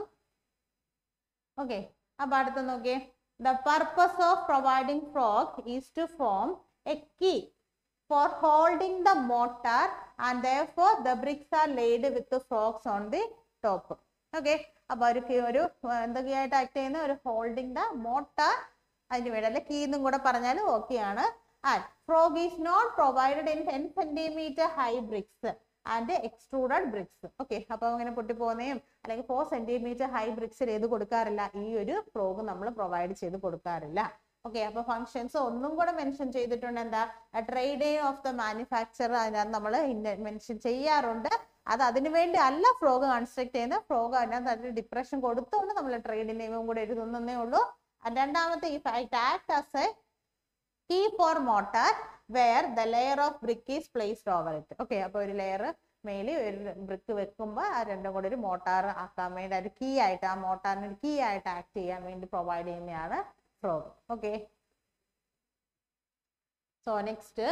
ഓക്കെ അപ്പൊ അടുത്ത നോക്കിയേ the purpose of providing frog is to form a key for holding the mortar and therefore the bricks are laid with the frogs on the top okay അപ്പൊ ഒരു key- ഒരു ഏർ എന്തൊക്കെയായിട്ട് ആക്ട് ചെയ്യുന്ന ഒരു ഹോൾഡിംഗ് ദ മോട്ടാർ അതിന് വേണ്ടി അല്ലെ key എന്നും കൂടെ പറഞ്ഞാൽ ഓക്കെ ആണ് and frog is not provided in ten centimetre high bricks and extruded bricks okay അപ്പൊ അങ്ങനെ പൊട്ടിപ്പോകുന്നതും അല്ലെങ്കിൽ ഫോർ സെന്റിമീറ്റർ ഹൈ ബ്രിക്സിൽ ഏത് കൊടുക്കാറില്ല ഈ ഒരു ഫ്രോഗ് നമ്മൾ പ്രൊവൈഡ് ചെയ്ത് കൊടുക്കാറില്ല ഓക്കെ അപ്പൊ ഫങ്ഷൻസ് ഒന്നും കൂടെ മെൻഷൻ ചെയ്തിട്ടുണ്ട് എന്താ ട്രേഡ് ഓഫ് ദ മാനുഫാക്ചർ അതിനകത്ത് നമ്മൾ മെൻഷൻ ചെയ്യാറുണ്ട് അത് അതിനു വേണ്ടി അല്ല ഫ്രോഗ് കൺസ്ട്രക്ട് ചെയ്യുന്നത് ഫ്രോഗ് അതിനകത്ത് അതിന് ഡിപ്രഷൻ കൊടുത്തുകൊണ്ട് നമ്മൾ ട്രേഡ് നെയിമും കൂടെ എഴുതുന്നേ ഉള്ളൂ And രണ്ടാമത്തെ ഈ fight act as a key for mortar where the layer of brick is placed over it okay അപ്പൊ ഒരു ലെയർ മേളിൽ ഒരു ബ്രിക്ക് വെക്കുമ്പോൾ ആ രണ്ടും കൂടെ ഒരു മോട്ടാർ ആക്കാൻ വേണ്ടി ഒരു കീ ആയിട്ട് ആ മോട്ടാറിന് ഒരു കീ ആയിട്ട് ആക്ട് ചെയ്യാൻ വേണ്ടി പ്രൊവൈഡ് ചെയ്യുന്നതാണ് frog okay so next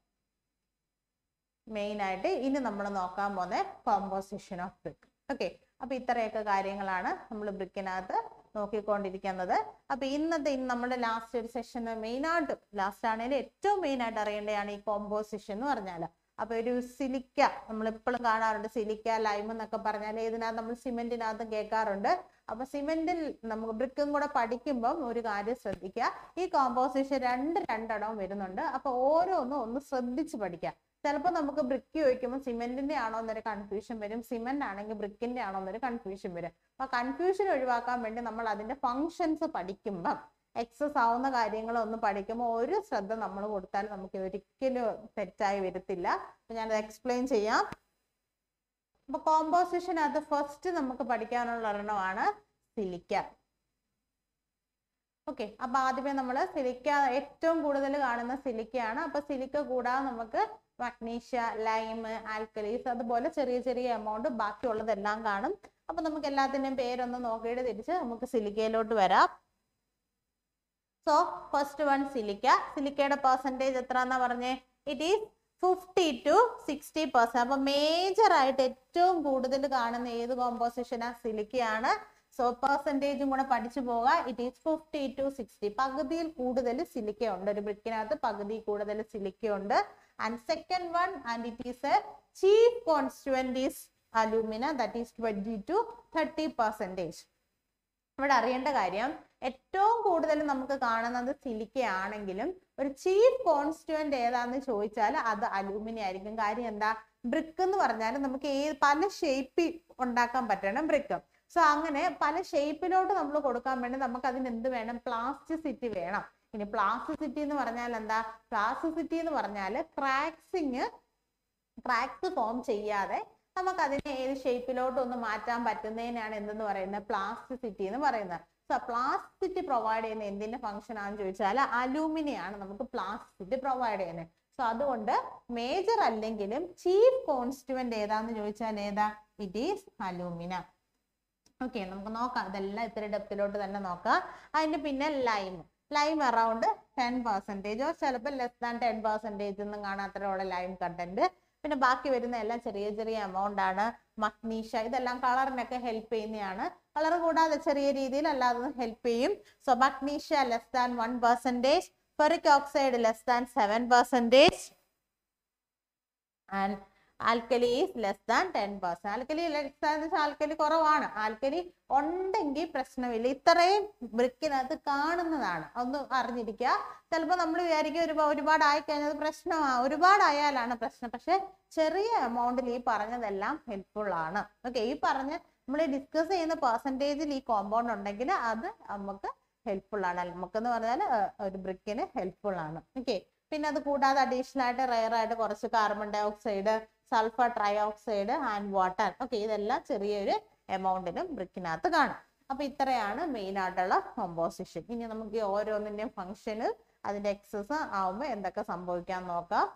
main ആയിട്ട് ഇനി നമ്മൾ നോക്കാൻ പോകുന്ന കോമ്പോസിഷൻ ഓഫ് ബ്രിക്ക് ഓക്കെ അപ്പൊ ഇത്രയൊക്കെ കാര്യങ്ങളാണ് നമ്മൾ ബ്രിക്കിനകത്ത് നോക്കിക്കൊണ്ടിരിക്കുന്നത് അപ്പൊ ഇന്നത്തെ ഇന്ന് നമ്മുടെ ലാസ്റ്റ് ഒരു സെഷൻ മെയിൻ ആയിട്ട് ലാസ്റ്റ് ആണെങ്കിലും ഏറ്റവും മെയിൻ ആയിട്ട് അറിയേണ്ടതാണ് ഈ കോമ്പോസിഷൻ എന്ന് പറഞ്ഞാൽ അപ്പൊ ഒരു സിലിക്ക നമ്മൾ എപ്പോഴും കാണാറുണ്ട് സിലിക്ക ലൈം എന്നൊക്കെ പറഞ്ഞാൽ ഇതിനകത്ത് നമ്മൾ സിമെന്റിനകത്ത് കേൾക്കാറുണ്ട് അപ്പൊ സിമെന്റിൽ നമുക്ക് ബ്രിക്കും കൂടെ പഠിക്കുമ്പം ഒരു കാര്യം ശ്രദ്ധിക്കുക ഈ കോമ്പോസിഷൻ രണ്ട് രണ്ടെണ്ണം വരുന്നുണ്ട് അപ്പൊ ഓരോന്നും ഒന്ന് ശ്രദ്ധിച്ച് പഠിക്കുക ചിലപ്പോൾ നമുക്ക് ബ്രിക്ക് ചോദിക്കുമ്പോൾ സിമെന്റിന്റെ ആണോ എന്നൊരു കൺഫ്യൂഷൻ വരും സിമെന്റ് ആണെങ്കിൽ ബ്രിക്കിന്റെ ആണോ എന്നൊരു കൺഫ്യൂഷൻ വരും അപ്പൊ കൺഫ്യൂഷൻ ഒഴിവാക്കാൻ വേണ്ടി നമ്മൾ അതിന്റെ ഫങ്ഷൻസ് പഠിക്കുമ്പം എക്സസ് ആവുന്ന കാര്യങ്ങളൊന്നും പഠിക്കുമ്പോൾ ഒരു ശ്രദ്ധ നമ്മൾ കൊടുത്താൽ നമുക്ക് ഒരിക്കലും തെറ്റായി വരത്തില്ല അപ്പൊ ഞാനത് എക്സ്പ്ലെയിൻ ചെയ്യാം അപ്പൊ കോമ്പോസിഷനകത്ത് ഫസ്റ്റ് നമുക്ക് പഠിക്കാനുള്ള ഒരെണ്ണമാണ് സിലിക്ക ഓക്കെ അപ്പൊ ആദ്യമേ നമ്മൾ സിലിക്ക ഏറ്റവും കൂടുതൽ കാണുന്ന സിലിക്കയാണ് അപ്പൊ സിലിക്ക കൂടാതെ നമുക്ക് മഗ്നീഷ്യ ലൈം ആൽക്കലീസ് അതുപോലെ ചെറിയ ചെറിയ എമൗണ്ട് ബാക്കിയുള്ളതെല്ലാം കാണും അപ്പൊ നമുക്ക് എല്ലാത്തിന്റെയും പേരൊന്ന് നോക്കിയിട്ട് തിരിച്ച് നമുക്ക് സിലിക്കയിലോട്ട് വരാം സോ ഫസ്റ്റ് വൺ സിലിക്ക സിലിക്കയുടെ പെർസെൻറ്റേജ് എത്ര എന്നാ പറഞ്ഞേ it is fifty to sixty percent അപ്പൊ മേജർ ആയിട്ട് ഏറ്റവും കൂടുതൽ കാണുന്ന ഏത് കോമ്പോസിഷനാ സിലിക്കയാണ് സോ പെർസെൻറ്റേജും കൂടെ പഠിച്ചു പോവുക it is fifty to sixty പകുതിയിൽ കൂടുതൽ സിലിക്ക ഉണ്ട് ഒരു ബ്രിക്കിനകത്ത് പകുതി കൂടുതൽ സിലിക്ക ഉണ്ട് and second one and it is a chief constituent is alumina that is twenty to thirty percentage ഇവിടെ അറിയേണ്ട കാര്യം ഏറ്റവും കൂടുതൽ നമുക്ക് കാണുന്നത് സിലിക്ക ആണെങ്കിലും ഒരു ചീഫ് കോൺസ്റ്റുവന്റ് ഏതാന്ന് ചോദിച്ചാൽ അത് അലൂമിനി ആയിരിക്കും കാര്യം എന്താ ബ്രിക്ക് എന്ന് പറഞ്ഞാൽ നമുക്ക് ഏത് പല ഷേപ്പിൽ ഉണ്ടാക്കാൻ പറ്റണം ബ്രിക്ക് സോ അങ്ങനെ പല ഷേപ്പിലോട്ട് നമ്മൾ കൊടുക്കാൻ വേണ്ടി നമുക്ക് അതിന് എന്ത് വേണം പ്ലാസ്റ്റിസിറ്റി വേണം ഇനി പ്ലാസ്റ്റിസിറ്റി എന്ന് പറഞ്ഞാൽ എന്താ പ്ലാസ്റ്റിസിറ്റി എന്ന് പറഞ്ഞാൽ ക്രാക്സിങ് ക്രാക്സ് ഫോം ചെയ്യാതെ നമുക്ക് അതിനെ ഏത് ഷേപ്പിലോട്ട് ഒന്ന് മാറ്റാൻ പറ്റുന്നതിനാണ് എന്തെന്ന് പറയുന്നത് പ്ലാസ്റ്റിസിറ്റി എന്ന് പറയുന്നത് സോ പ്ലാസ്റ്റിസിറ്റി പ്രൊവൈഡ് ചെയ്യുന്ന എന്തിന്റെ ഫംഗ്ഷൻ ആണെന്ന് ചോദിച്ചാൽ അലൂമിനിയാണ് നമുക്ക് പ്ലാസ്റ്റിസിറ്റി പ്രൊവൈഡ് ചെയ്യുന്നത് സോ അതുകൊണ്ട് മേജർ അല്ലെങ്കിലും ചീഫ് കോൺസ്റ്റുവന്റ് ഏതാന്ന് ചോദിച്ചാൽ ഏതാ ഇറ്റ് ഈസ് അലൂമിന ഓക്കെ നമുക്ക് നോക്കാം ഇതെല്ലാം ഇത്തിരി ഡെപ്തിലോട്ട് തന്നെ നോക്കാം അതിന്റെ പിന്നെ ലൈം ലൈം അറൗണ്ട് ടെൻ പെർസെൻറ്റേജോ ചിലപ്പോൾ ലെസ് ദാൻ ടെൻ പെർസെൻറ്റേജ് ഒന്നും കാണാത്തതോടെ ലൈം കണ്ടന്റ് പിന്നെ ബാക്കി വരുന്ന എല്ലാം ചെറിയ ചെറിയ എമൗണ്ട് ആണ് മഗ്നീഷ ഇതെല്ലാം കളറിനൊക്കെ ഹെൽപ്പ് ചെയ്യുന്നതാണ് കളർ കൂടാതെ ചെറിയ രീതിയിൽ അല്ലാതെ ഹെൽപ്പ് ചെയ്യും so magnesia less than one percentage ferric oxide less than seven percentage and alkali is less than ten percent alkali less than alkali കുറവാണ് ആൽക്കലി ഉണ്ടെങ്കിൽ പ്രശ്നമില്ല ഇത്രയും ബ്രിക്കിനകത്ത് കാണുന്നതാണ് ഒന്ന് അറിഞ്ഞിരിക്കുക ചിലപ്പോൾ നമ്മൾ വിചാരിക്കും ഒരു ഒരുപാട് ആയിക്കഴിഞ്ഞത് പ്രശ്നമാണ് ഒരുപാടായാലാണ് പ്രശ്നം പക്ഷെ ചെറിയ എമൗണ്ടിൽ ഈ പറഞ്ഞതെല്ലാം ഹെൽപ്ഫുൾ ആണ് ഓക്കെ ഈ പറഞ്ഞ നമ്മൾ ഡിസ്കസ് ചെയ്യുന്ന പെർസെൻറ്റേജിൽ ഈ കോമ്പൗണ്ട് ഉണ്ടെങ്കിൽ അത് നമുക്ക് ഹെൽപ്ഫുൾ ആണ് നമുക്കെന്ന് പറഞ്ഞാൽ ഒരു ബ്രിക്കിന് ഹെൽപ്ഫുൾ ആണ് ഓക്കെ പിന്നെ അത് കൂടാതെ അഡീഷണൽ ആയിട്ട് റയർ ആയിട്ട് കുറച്ച് carbon dioxide sulphur trioxide and water okay ഇതെല്ലാം ചെറിയൊരു എമൗണ്ടിലും ബ്രിക്കിനകത്ത് കാണും അപ്പൊ ഇത്രയാണ് മെയിൻ ആയിട്ടുള്ള കോമ്പോസിഷൻ ഇനി നമുക്ക് ഈ ഓരോന്നിന്റെയും ഫംഗ്ഷന് അതിന്റെ എക്സസ് ആവുമ്പോൾ എന്തൊക്കെ സംഭവിക്കാൻ നോക്കാം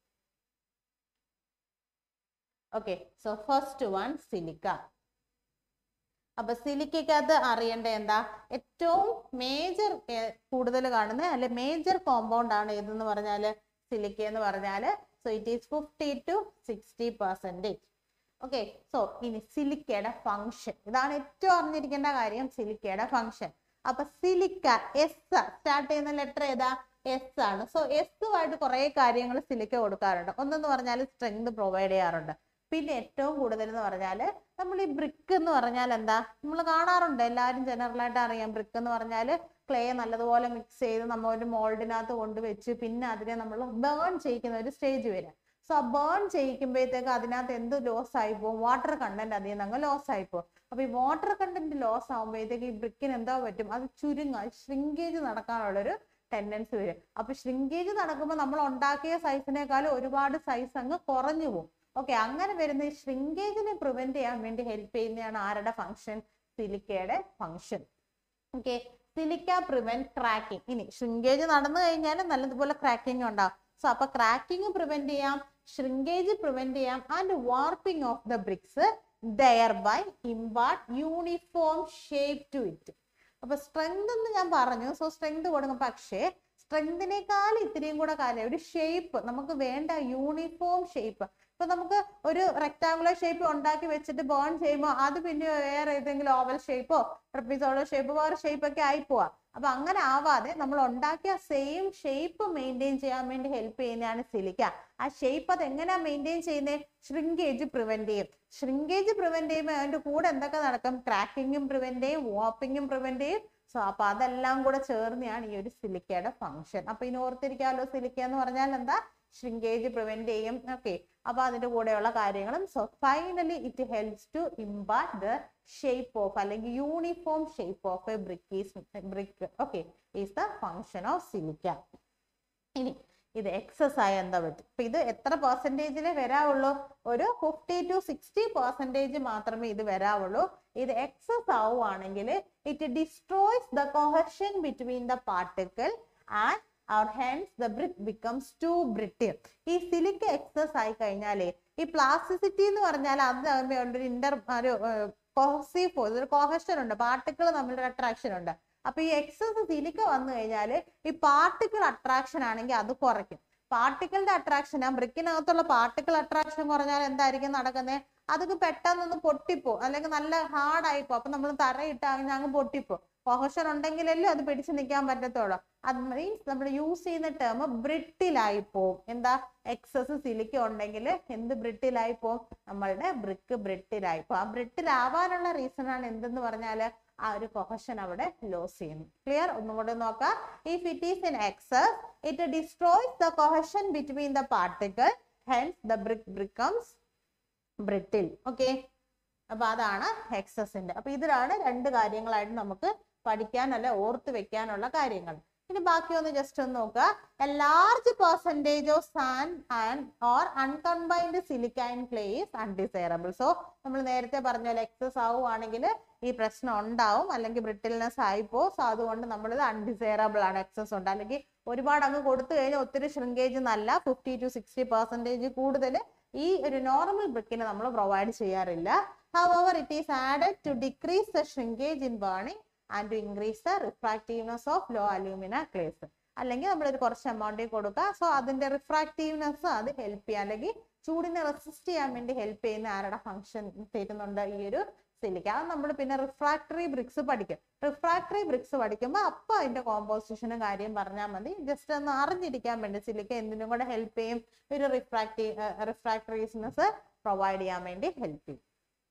okay so first one silica അപ്പൊ സിലിക്കകത്ത് അറിയേണ്ട എന്താ ഏറ്റവും മേജർ കൂടുതൽ കാണുന്ന അല്ലെ മേജർ കോമ്പൗണ്ട് ആണ് ഏതെന്ന് പറഞ്ഞാല് സിലിക്ക എന്ന് പറഞ്ഞാല് so it is fifty to sixty percentage okay so ഇനി സിലിക്കയുടെ ഫംഗ്ഷൻ ഇതാണ് ഏറ്റവും അറിഞ്ഞിരിക്കേണ്ട കാര്യം സിലിക്കയുടെ ഫംഗ്ഷൻ അപ്പൊ സിലിക്ക എസ് സ്റ്റാർട്ട് ചെയ്യുന്ന ലെറ്റർ ഏതാ എസ് ആണ് സോ എസുമായിട്ട് കുറെ കാര്യങ്ങൾ സിലിക്ക കൊടുക്കാറുണ്ട് ഒന്നെന്ന് പറഞ്ഞാൽ സ്ട്രെങ്ത് പ്രൊവൈഡ് ചെയ്യാറുണ്ട് പിന്നെ ഏറ്റവും കൂടുതൽ എന്ന് പറഞ്ഞാൽ നമ്മൾ ഈ ബ്രിക്ക് എന്ന് പറഞ്ഞാൽ എന്താ നമ്മൾ കാണാറുണ്ട് എല്ലാവരും ജനറൽ ആയിട്ട് അറിയാം ബ്രിക്ക് എന്ന് പറഞ്ഞാൽ ക്ലേ നല്ലതുപോലെ മിക്സ് ചെയ്ത് നമ്മൾ ഒരു മോൾഡിനകത്ത് കൊണ്ടുവച്ച് പിന്നെ അതിനെ നമ്മൾ ബേൺ ചെയ്യിക്കുന്ന ഒരു സ്റ്റേജ് വരും സോ ബേൺ ചെയ്യിക്കുമ്പോഴത്തേക്ക് അതിനകത്ത് എന്ത് ലോസ് ആയി പോകും വാട്ടർ കണ്ടന്റ് അതിൽ നിന്ന് അങ്ങ് ലോസ് ആയി പോകും അപ്പൊ ഈ വാട്ടർ കണ്ടന്റ് ലോസ് ആകുമ്പോഴത്തേക്ക് ഈ ബ്രിക്കിന് എന്താ പറ്റും അത് ചുരുങ്ങ ഷ്രിങ്കേജ് നടക്കാനുള്ളൊരു ടെൻഡൻസി വരും അപ്പൊ ഷ്രിങ്കേജ് നടക്കുമ്പോൾ നമ്മൾ ഉണ്ടാക്കിയ സൈസിനേക്കാളും ഒരുപാട് സൈസ് അങ്ങ് കുറഞ്ഞു പോകും ഓക്കെ അങ്ങനെ വരുന്ന ഈ ഷ്രിങ്കേജിനെ പ്രിവെന്റ് ചെയ്യാൻ വേണ്ടി ഹെൽപ്പ് ചെയ്യുന്നതാണ് ആരുടെ ഫംഗ്ഷൻ സിലിക്കയുടെ function okay silica prevent cracking ഇനി ഷ്രിങ്കേജ് നടന്നു കഴിഞ്ഞാൽ നല്ലതുപോലെ ക്രാക്കിംഗ് ഉണ്ടാവും സോ അപ്പൊ ക്രാക്കിംഗ് പ്രിവെന്റ് ചെയ്യാം ഷ്രിങ്കേജ് പ്രിവെന്റ് ചെയ്യാം and warping of the bricks thereby impart uniform shape to it അപ്പൊ സ്ട്രെങ്ത് എന്ന് ഞാൻ പറഞ്ഞു സോ സ്ട്രെങ്ത് കൊടുക്കും പക്ഷേ സ്ട്രെങ്തിനേക്കാൾ ഇത്തിരിയും കൂടെ കാര്യം ഒരു ഷേപ്പ് നമുക്ക് വേണ്ട യൂണിഫോം ഷേപ്പ് ഇപ്പൊ നമുക്ക് ഒരു റെക്ടാങ്കുലർ ഷേപ്പ് ഉണ്ടാക്കി വെച്ചിട്ട് ബേൺ ചെയ്യുമ്പോൾ അത് പിന്നെ വേറെ ഏതെങ്കിലും ഓവൽ ഷേപ്പോ ട്രപ്പീസോളോ ഷേപ്പ് വേറെ ഷേപ്പ് ഒക്കെ ആയി പോവാ അപ്പൊ അങ്ങനെ ആവാതെ നമ്മൾ ഉണ്ടാക്കിയ സെയിം ഷേപ്പ് മെയിൻറ്റെയിൻ ചെയ്യാൻ വേണ്ടി ഹെൽപ്പ് ചെയ്യുന്നതാണ് സിലിക്ക ആ ഷേപ്പ് അത് എങ്ങനെയാ മെയിൻറ്റെയിൻ ചെയ്യുന്നത് ഷ്രിങ്കേജ് പ്രിവെന്റ് ചെയ്യും ഷ്രിങ്കേജ് പ്രിവെന്റ് ചെയ്യുമ്പോൾ അതിന്റെ കൂടെ എന്തൊക്കെ നടക്കും ക്രാക്കിങ്ങും പ്രിവെന്റ് ചെയ്യും വാപ്പിങ്ങും പ്രിവെന്റ് ചെയ്യും സോ അപ്പൊ അതെല്ലാം കൂടെ ചേർന്നെയാണ് ഈ ഒരു സിലിക്കയുടെ ഫംഗ്ഷൻ അപ്പൊ ഇനി ഓർത്തിരിക്കാമല്ലോ സിലിക്ക എന്ന് പറഞ്ഞാൽ എന്താ ഷ്രിങ്കേജ് പ്രിവെന്റ് ചെയ്യും ഓക്കെ അപ്പൊ അതിന്റെ കൂടെയുള്ള കാര്യങ്ങളും so finally it helps to impart the shape of അല്ലെങ്കിൽ uniform shape of a brick is brick okay is the function of silica ഇനി ഇത് എക്സസ് ആയ എന്താ പറ്റും ഇപ്പൊ ഇത് എത്ര പെർസെന്റേജിലെ വരാവുള്ളൂ ഒരു ഫിഫ്റ്റി ടു സിക്സ്റ്റി പെർസെന്റേജ് മാത്രമേ ഇത് വരാവുള്ളൂ ഇത് എക്സസ് ആവുകയാണെങ്കിൽ it destroys the cohesion between the particle and അവർ hence the brick becomes too brittle ഈ സിലിക്ക എക്സസ് ആയി കഴിഞ്ഞാലേ ഈ പ്ലാസ്റ്റിസിറ്റി എന്ന് പറഞ്ഞാൽ അത് ഒരു ഇന്റർ ഒരു കോഹസീവ് ഫോഴ്സ് ഒരു കോഹഷൻ ഉണ്ട് പാർട്ടിക്കിൾ തമ്മിലൊരു അട്രാക്ഷൻ ഉണ്ട് അപ്പൊ ഈ എക്സസ് സിലിക്ക വന്നു കഴിഞ്ഞാല് ഈ പാർട്ടിക്കിൾ അട്രാക്ഷൻ ആണെങ്കിൽ അത് കുറയ്ക്കും പാർട്ടിക്കിളിന്റെ അട്രാക്ഷൻ ആ ബ്രിക്കിനകത്തുള്ള പാർട്ടിക്കിൾ അട്രാക്ഷൻ കുറഞ്ഞാൽ എന്തായിരിക്കും നടക്കുന്നത് അതൊക്കെ പെട്ടെന്നൊന്ന് പൊട്ടിപ്പോ അല്ലെങ്കിൽ നല്ല ഹാർഡ് ആയിപ്പോ അപ്പൊ നമ്മൾ തറയിട്ട് അങ്ങനെ അങ്ങ് പൊട്ടിപ്പോ കൊഹഷൻ ഉണ്ടെങ്കിലല്ലേ അത് പിടിച്ചു നിൽക്കാൻ പറ്റത്തുള്ളൂ അത് മീൻസ് നമ്മൾ യൂസ് ചെയ്യുന്ന ടേം ബ്രിട്ടിലായി പോവും എന്താ എക്സസ് സിലിക്ക ഉണ്ടെങ്കിൽ എന്ത് ബ്രിട്ടിലായി പോവും നമ്മളുടെ ബ്രിക്ക് ബ്രിട്ടിലായി പോവും ആ ബ്രിട്ടിലാവാനുള്ള റീസൺ ആണ് എന്തെന്ന് പറഞ്ഞാല് ആ ഒരു കൊഹഷൻ അവിടെ ലോസ് ചെയ്യുന്നു ക്ലിയർ ഒന്നും കൂടെ നോക്കാം if it is in excess it destroys the cohesion between the particle hence the brick becomes brittle okay അപ്പൊ അതാണ് എക്സസിന്റെ അപ്പൊ ഇതിലാണ് രണ്ട് കാര്യങ്ങളായിട്ട് നമുക്ക് പഠിക്കാൻ അല്ലെ ഓർത്ത് വെക്കാനുള്ള കാര്യങ്ങൾ ഇനി ബാക്കി ഒന്ന് ജസ്റ്റ് ഒന്ന് നോക്കുക a large percentage of sand and or uncombined siliceous clay is undesirable so നമ്മൾ നേരത്തെ പറഞ്ഞ പോലെ എക്സസ് ആവുകയാണെങ്കിൽ ഈ പ്രശ്നം ഉണ്ടാവും അല്ലെങ്കിൽ ബ്രിട്ടിൽനെസ് ആയിപ്പോ സോ അതുകൊണ്ട് നമ്മളിത് അൺഡിസൈറബിൾ ആണ് എക്സസ് ഉണ്ട് അല്ലെങ്കിൽ ഒരുപാട് അങ്ങ് കൊടുത്തു കഴിഞ്ഞാൽ ഒത്തിരി ഷ്രിങ്കേജ് നല്ല ഫിഫ്റ്റി ടു സിക്സ്റ്റി പെർസെൻറ്റേജ് കൂടുതൽ ഈ ഒരു നോർമൽ ബ്രിക്കിന് നമ്മൾ പ്രൊവൈഡ് ചെയ്യാറില്ല however it is added to decrease the shrinkage in burning and to increase the refractiveness of low alumina clays അല്ലെങ്കിൽ നമ്മൾ ഒരു കുറച്ച് എമൗണ്ടിൽ കൊടുക്കുക സോ അതിന്റെ റിഫ്രാക്റ്റീവ്നെസ് അത് ഹെൽപ്പ് ചെയ്യാം അല്ലെങ്കിൽ ചൂടിനെ റെസിസ്റ്റ് ചെയ്യാൻ വേണ്ടി ഹെൽപ്പ് ചെയ്യുന്ന ആരുടെ ഫംഗ്ഷൻ തരുന്നുണ്ട് ഈ ഒരു സിലിക്ക അത് നമ്മൾ പിന്നെ റിഫ്രാക്ടറി ബ്രിക്സ് പഠിക്കും റിഫ്രാക്ടറി ബ്രിക്സ് പഠിക്കുമ്പോൾ അപ്പൊ അതിന്റെ കോമ്പോസിഷനും കാര്യം പറഞ്ഞാൽ മതി ജസ്റ്റ് ഒന്ന് അറിഞ്ഞിരിക്കാൻ വേണ്ടി സിലിക്ക എന്തിനും കൂടെ ഹെൽപ്പ് ചെയ്യും ഒരു റിഫ്രാക്റ്റീവ് റിഫ്രാക്ടറീസ്നെസ് പ്രൊവൈഡ് ചെയ്യാൻ വേണ്ടി ഹെൽപ്പ് ചെയ്യും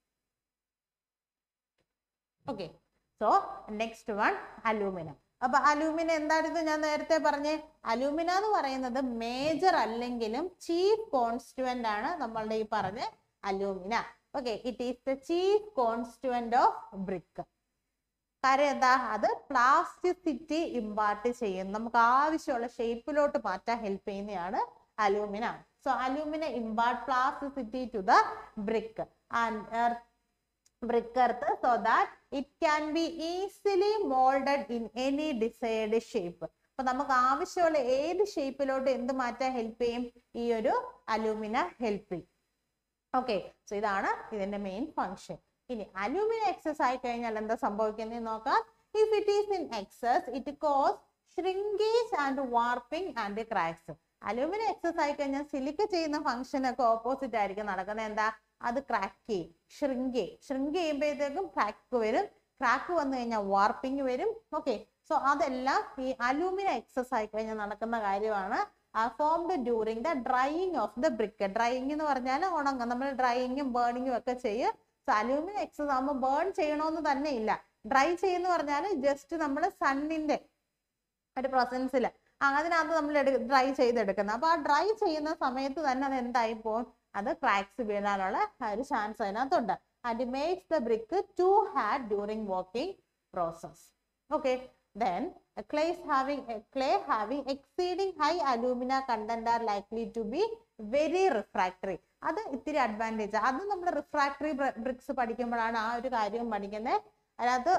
okay so next one aluminum അപ്പൊ അലൂമിന എന്തായിരുന്നു ഞാൻ നേരത്തെ പറഞ്ഞേ അലൂമിന എന്ന് പറയുന്നത് മേജർ അല്ലെങ്കിലും ചീഫ് കോൺസ്റ്റുവന്റ് ആണ് നമ്മളുടെ ഈ പറഞ്ഞ alumina okay it is the chief constituent of brick കാര്യം എന്താ അത് പ്ലാസ്റ്റിസിറ്റി ഇമ്പാർട്ട് ചെയ്യും നമുക്ക് ആവശ്യമുള്ള ഷേപ്പിലോട്ട് മാറ്റാൻ ഹെൽപ്പ് ചെയ്യുന്നതാണ് alumina so alumina impart plasticity to the brick and brick earth so that it can be easily molded in any desired shape അപ്പൊ നമുക്ക് ആവശ്യമുള്ള ഏത് ഷേപ്പിലോട്ട് എന്ത് മാറ്റാൻ ഹെൽപ്പ് ചെയ്യും ഈ ഒരു അലൂമിന ഹെൽപ്പ് ചെയ്യും ഓക്കെ സോ ഇതാണ് ഇതിന്റെ മെയിൻ ഫങ്ഷൻ ഇനി അലൂമിന എക്സസ് ആയി കഴിഞ്ഞാൽ എന്താ സംഭവിക്കുന്നത് നോക്കാം if it is in excess it cause shrinkage and warping and cracks alumina excess ആയി കഴിഞ്ഞാൽ സിലിക്ക ചെയ്യുന്ന ഫംഗ്ഷൻ ഒക്കെ ഓപ്പോസിറ്റ് ആയിരിക്കും നടക്കുന്നത് എന്താ അത് ക്രാക്ക് ചെയ്യും ഷ്രിങ്ക് ചെയ്യും ഷ്രിങ്ക് ചെയ്യുമ്പോഴത്തേക്കും ക്രാക്ക് വരും ക്രാക്ക് വന്നു കഴിഞ്ഞാൽ വാർപ്പിംഗ് വരും ഓക്കെ സോ അതെല്ലാം ഈ അലൂമിന എക്സസ് ആയി കഴിഞ്ഞാൽ നടക്കുന്ന കാര്യമാണ് formed during the drying of the brick drying എന്ന് പറഞ്ഞാൽ ഉണങ്ങും നമ്മൾ ഡ്രൈയിങ്ങും ബേണിങ്ങും ഒക്കെ ചെയ്യും സോ അലൂമിന എക്സസ് ആകുമ്പോൾ ബേൺ ചെയ്യണമെന്ന് തന്നെ ഇല്ല ഡ്രൈ ചെയ്യുന്ന പറഞ്ഞാൽ ജസ്റ്റ് നമ്മൾ സണ്ണിന്റെ ഒരു പ്രസൻസിൽ അതിനകത്ത് നമ്മൾ ഡ്രൈ ചെയ്തെടുക്കുന്നത് അപ്പൊ ആ ഡ്രൈ ചെയ്യുന്ന സമയത്ത് തന്നെ അത് എന്തായി പോകും അത് ക്രാക്സ് വീഴാനുള്ള ഒരു ചാൻസ് അതിനകത്തുണ്ട് and makes the brick too hard during working process okay then a clays having a clay having exceeding high alumina content are likely to be very refractory അത് ഇത്തിരി അഡ്വാൻറ്റേജ് അത് നമ്മൾ റിഫ്രാക്ടറി ബ്രിക്സ് പഠിക്കുമ്പോഴാണ് ആ ഒരു കാര്യം പഠിക്കുന്നത് അതിനകത്ത്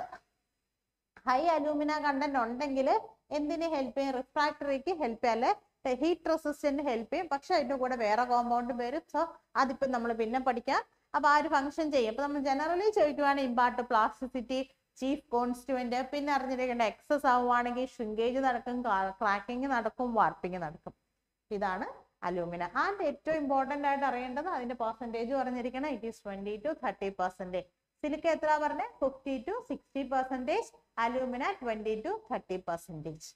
ഹൈ അലൂമിന കണ്ടന്റ് ഉണ്ടെങ്കിൽ എന്തിന് ഹെൽപ്പ് ചെയ്യും റിഫ്രാക്ടറിക്ക് ഹെൽപ്പ് ചെയ്യാം അല്ലെ ഹീറ്റ് റെസിസ്റ്റന്റ് ഹെൽപ്പ് ചെയ്യും പക്ഷെ അതിന്റെ കൂടെ വേറെ കോമ്പൗണ്ട് വരും സോ അതിപ്പോ നമ്മൾ പിന്നെ പഠിക്കാം അപ്പൊ ആ ഒരു ഫംഗ്ഷൻ ചെയ്യും അപ്പൊ നമ്മൾ ജനറലി ചോദിക്കുവാണ് ഇമ്പാർട്ട് പ്ലാസ്റ്റിസിറ്റി ചീഫ് കോൺസ്റ്റുവന്റ് പിന്നെ അറിഞ്ഞിരിക്കേണ്ട എക്സസ് ആവുകയാണെങ്കിൽ ഷ്രിങ്കേജ് നടക്കും ക്രാക്കിംഗ് നടക്കും വാർപ്പിംഗ് നടക്കും ഇതാണ് അലൂമിന ആൻഡ് ഏറ്റവും ഇമ്പോർട്ടന്റ് ആയിട്ട് അറിയേണ്ടത് അതിന്റെ പെർസെന്റേജ് പറഞ്ഞിരിക്കണം it is twenty to thirty percentage silica എത്ര പറഞ്ഞേ fifty to sixty percentage alumina twenty to thirty percentage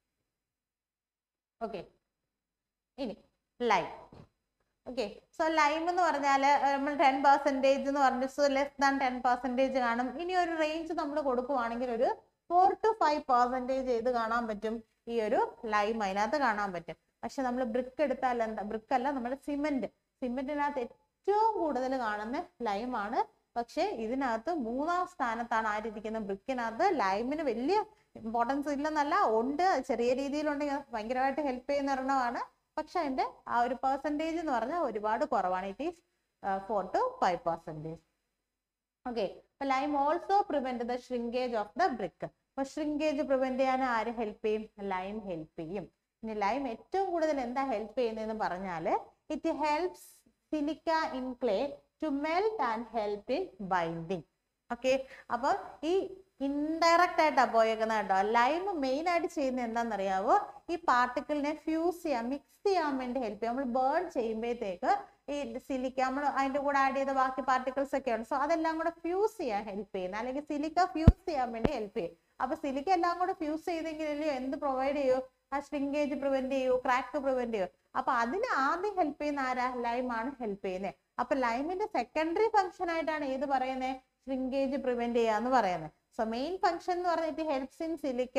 okay ഇനി ലൈം ഓക്കെ സോ ലൈം എന്ന് പറഞ്ഞാൽ നമ്മൾ ടെൻ പെർസെൻറ്റേജ് എന്ന് പറഞ്ഞു so less than ten percentage കാണും ഇനി ഒരു റേഞ്ച് നമ്മൾ കൊടുക്കുവാണെങ്കിൽ ഒരു ഫോർ ടു ഫൈവ് പെർസെൻറ്റേജ് ചെയ്ത് കാണാൻ പറ്റും ഈ ഒരു ലൈം അതിനകത്ത് കാണാൻ പറ്റും പക്ഷെ നമ്മൾ ബ്രിക്ക് എടുത്താൽ എന്താ ബ്രിക്ക് അല്ല നമ്മുടെ സിമെന്റ് സിമെന്റിനകത്ത് ഏറ്റവും കൂടുതൽ കാണുന്ന ലൈമാണ് പക്ഷെ ഇതിനകത്ത് മൂന്നാം സ്ഥാനത്താണ് ആരിയിരിക്കുന്നത് ബ്രിക്കിനകത്ത് ലൈമിന് വലിയ ഇമ്പോർട്ടൻസ് ഇല്ലെന്നല്ല ഉണ്ട് ചെറിയ രീതിയിലുണ്ടെങ്കിൽ ഭയങ്കരമായിട്ട് ഹെൽപ്പ് ചെയ്യുന്ന ഒരെണ്ണമാണ് പക്ഷെ അതിന്റെ ആ ഒരു പെർസെൻറ്റേജ് എന്ന് പറഞ്ഞാൽ ഒരുപാട് കുറവാണ് it is four to five percentage okay അപ്പൊ lime also prevent the shrinkage of the brick അപ്പൊ ഷ്രിങ്കേജ് പ്രിവെന്റ് ചെയ്യാൻ ആര് ഹെൽപ്പ് ചെയ്യും ലൈം ഹെൽപ്പ് ചെയ്യും ഇനി ലൈം ഏറ്റവും കൂടുതൽ എന്താ ഹെൽപ്പ് ചെയ്യുന്നതെന്ന് പറഞ്ഞാൽ it helps silica in clay to melt and help in binding okay അപ്പൊ ഈ ഇൻഡയറക്റ്റ് ആയിട്ടാ പോയേക്കുന്നത് കേട്ടോ ലൈം മെയിൻ ആയിട്ട് ചെയ്യുന്നത് എന്താണെന്നറിയാവോ ഈ പാർട്ടിക്കിളിനെ ഫ്യൂസ് ചെയ്യാൻ മിക്സ് ചെയ്യാൻ വേണ്ടി ഹെൽപ്പ് ചെയ്യും നമ്മൾ ബേൺ ചെയ്യുമ്പോഴത്തേക്ക് ഈ സിലിക്ക നമ്മൾ അതിന്റെ കൂടെ ആഡ് ചെയ്ത ബാക്കി പാർട്ടിക്കിൾസ് ഒക്കെ ഉണ്ട് സോ അതെല്ലാം കൂടെ ഫ്യൂസ് ചെയ്യാൻ ഹെൽപ്പ് ചെയ്യുന്നത് അല്ലെങ്കിൽ സിലിക്ക ഫ്യൂസ് ചെയ്യാൻ വേണ്ടി ഹെൽപ്പ് ചെയ്യും അപ്പൊ സിലിക്ക എല്ലാം കൂടെ ഫ്യൂസ് ചെയ്തെങ്കിലല്ലേ എന്ത് പ്രൊവൈഡ് ചെയ്യൂ ആ ഷ്രിങ്കേജ് പ്രിവെന്റ് ചെയ്യൂ ക്രാക്ക് പ്രിവെന്റ് ചെയ്യൂ അപ്പൊ അതിന് ആദ്യം ഹെൽപ്പ് ചെയ്യുന്ന ആരാ ലൈം ആണ് ഹെൽപ്പ് ചെയ്യുന്നത് അപ്പൊ ലൈമിന്റെ സെക്കൻഡറി ഫംഗ്ഷൻ ആയിട്ടാണ് ഏത് പറയുന്നത് ഷ്രിങ്കേജ് പ്രിവെന്റ് ചെയ്യാന്ന് പറയുന്നത് സോ മെയിൻ ഫംഗ്ഷൻ എന്ന് പറഞ്ഞിട്ട് helps in silica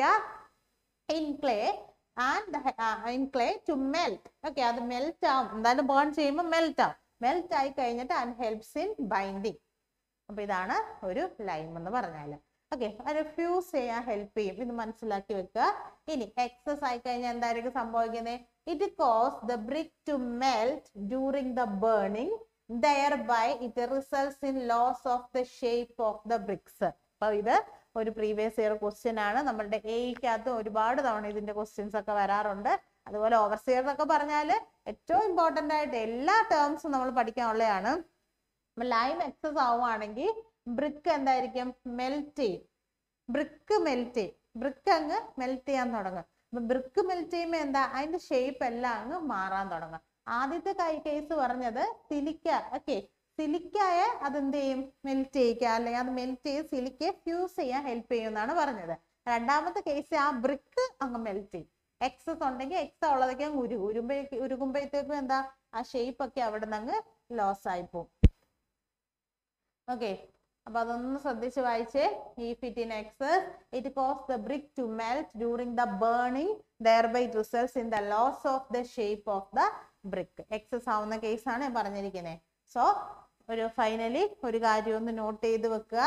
in clay and in clay to melt okay അത് മെൽറ്റ് ആവും എന്തായാലും ബേൺ ചെയ്യുമ്പോൾ മെൽറ്റ് ആവും മെൽറ്റ് ആയി കഴിഞ്ഞിട്ട് ആൻഡ് ഹെൽപ്സ് ഇൻ ബൈൻഡിങ് അപ്പൊ ഇതാണ് ഒരു ലൈം എന്ന് പറഞ്ഞാല് ഓക്കെ അത് ഫ്യൂസ് ചെയ്യാൻ ഹെൽപ്പ് ചെയ്യും ഇത് മനസ്സിലാക്കി വെക്കുക ഇനി എക്സസ് ആയി കഴിഞ്ഞാൽ എന്തായിരിക്കും സംഭവിക്കുന്നത് it cause the brick to melt during the burning thereby it results in loss of the shape of the bricks അപ്പൊ ഇത് ഒരു പ്രീവിയസ് ഇയർ ക്വസ്റ്റ്യൻ ആണ് നമ്മളുടെ എയ്ക്കകത്ത് ഒരുപാട് തവണ ഇതിന്റെ ക്വസ്റ്റ്യൻസ് ഒക്കെ വരാറുണ്ട് അതുപോലെ ഓവർസിയർ എന്നൊക്കെ പറഞ്ഞാൽ ഏറ്റവും ഇമ്പോർട്ടന്റ് ആയിട്ട് എല്ലാ ടേംസും നമ്മൾ പഠിക്കാനുള്ളതാണ് ലൈം എക്സസ് ആവുകയാണെങ്കിൽ ബ്രിക്ക് എന്തായിരിക്കും മെൽറ്റ് ചെയ്യും ബ്രിക്ക് മെൽറ്റ് ചെയ്യും ബ്രിക്ക് അങ്ങ് മെൽറ്റ് ചെയ്യാൻ തുടങ്ങും അപ്പൊ ബ്രിക്ക് മെൽറ്റ് ചെയ്യുമ്പോൾ എന്താ അതിന്റെ ഷേപ്പ് എല്ലാം അങ്ങ് മാറാൻ തുടങ്ങും ആദ്യത്തെ കൈ കേസ് പറഞ്ഞത് സിലിക്ക ഓക്കെ സിലിക്കായ അതെന്ത് ചെയ്യും മെൽറ്റ് ചെയ്യിക്കുക അല്ലെങ്കിൽ അത് മെൽറ്റ് ചെയ്ത് സിലിക്കയെ ഫ്യൂസ് ചെയ്യാൻ ഹെൽപ്പ് ചെയ്യും എന്നാണ് പറഞ്ഞത് രണ്ടാമത്തെ കേസ് ആ ബ്രിക്ക് അങ്ങ് മെൽറ്റ് ചെയ്യും എക്സസ് ഉണ്ടെങ്കിൽ എക്സ് ഉള്ളതൊക്കെ അങ്ങ് ഉരുകും ഉരുമ്പോഴേക്ക് ഉരുകുമ്പോഴത്തേക്കും എന്താ ആ ഷേപ്പ് ഒക്കെ അവിടെ നിന്ന് അങ്ങ് ലോസ് ആയി പോകും ഓക്കെ അപ്പൊ അതൊന്ന് ശ്രദ്ധിച്ച് വായിച്ചേ ഈ ഫിറ്റിൻ excess it cause the brick to melt during the burning thereby results in the loss of the shape of the brick excess ആവുന്ന കേസാണ് ഞാൻ പറഞ്ഞിരിക്കുന്നത് സോ ഒരു ഫൈനലി ഒരു കാര്യം ഒന്ന് നോട്ട് ചെയ്ത് വെക്കുക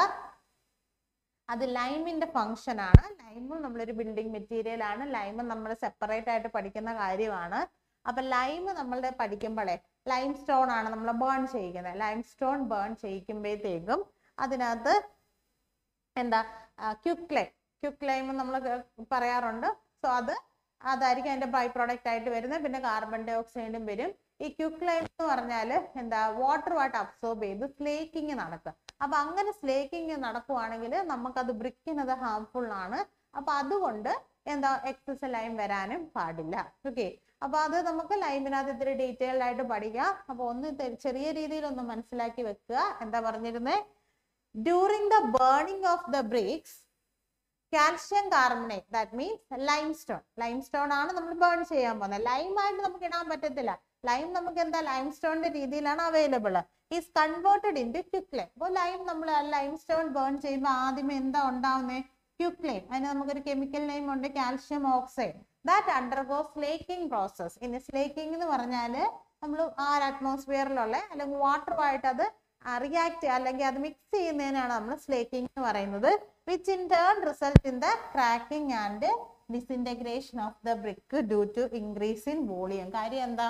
അത് ലൈമിന്റെ ഫംഗ്ഷൻ ആണ് ലൈമും നമ്മളൊരു ബിൽഡിംഗ് മെറ്റീരിയൽ ആണ് ലൈമും നമ്മൾ സെപ്പറേറ്റ് ആയിട്ട് പഠിക്കുന്ന കാര്യമാണ് അപ്പൊ ലൈം നമ്മളുടെ പഠിക്കുമ്പോഴേ ലൈം സ്റ്റോൺ ആണ് നമ്മൾ ബേൺ ചെയ്യിക്കുന്നത് ലൈം സ്റ്റോൺ ബേൺ ചെയ്യിക്കുമ്പോഴത്തേക്കും അതിനകത്ത് എന്താ ക്യുക്ക് ലൈം ക്യുക്ക് ലൈം നമ്മൾ പറയാറുണ്ട് സോ അത് അതായിരിക്കും അതിന്റെ ബൈ പ്രോഡക്റ്റ് ആയിട്ട് വരുന്നത് പിന്നെ കാർബൺ ഡൈ ഓക്സൈഡും വരും ഈ ക്യുക്ക് ലൈം എന്ന് പറഞ്ഞാൽ എന്താ വാട്ടറുമായിട്ട് അബ്സോർബ് ചെയ്ത് സ്ലേക്കിങ് നടക്കുക അപ്പൊ അങ്ങനെ സ്ലേക്കിങ് നടക്കുവാണെങ്കിൽ നമുക്കത് ബ്രിക്കിനത് ഹാംഫുൾ ആണ് അപ്പൊ അതുകൊണ്ട് എന്താ എക്സസ് ലൈം വരാനും പാടില്ല ഓക്കെ അപ്പൊ അത് നമുക്ക് ലൈമിനകത്ത് ഇത്തിരി ഡീറ്റെയിൽഡ് ആയിട്ട് പഠിക്കാം അപ്പൊ ഒന്ന് തെ- ചെറിയ രീതിയിൽ ഒന്ന് മനസ്സിലാക്കി വെക്കുക എന്താ പറഞ്ഞിരുന്നേ during the burning of the bricks calcium carbonate that means limestone limestone ആണ് നമ്മൾ ബേൺ ചെയ്യാൻ പോകുന്നത് ലൈമായിട്ട് നമുക്ക് ഇടാൻ പറ്റത്തില്ല ലൈം നമുക്ക് എന്താ ലൈം സ്റ്റോണിന്റെ രീതിയിലാണ് available is converted into quicklime അപ്പോൾ ലൈം നമ്മൾ ലൈം സ്റ്റോൺ ബേൺ ചെയ്യുമ്പോൾ ആദ്യമേ എന്താ ഉണ്ടാവുന്നത് ക്യുക്ലൈം അതിന് നമുക്കൊരു കെമിക്കൽ നെയിം ഉണ്ട് calcium oxide that undergo slaking process ഇനി സ്ലേക്കിംഗ് എന്ന് പറഞ്ഞാൽ നമ്മൾ ആ അറ്റ്മോസ്ഫിയറിലുള്ള അല്ലെങ്കിൽ വാട്ടറുമായിട്ട് അത് റിയാക്ട് അല്ലെങ്കിൽ അത് മിക്സ് ചെയ്യുന്നതിനാണ് നമ്മൾ സ്ലേക്കിംഗ് എന്ന് പറയുന്നത് which in turn result in the cracking and disintegration of the brick due to increase in volume കാര്യം എന്താ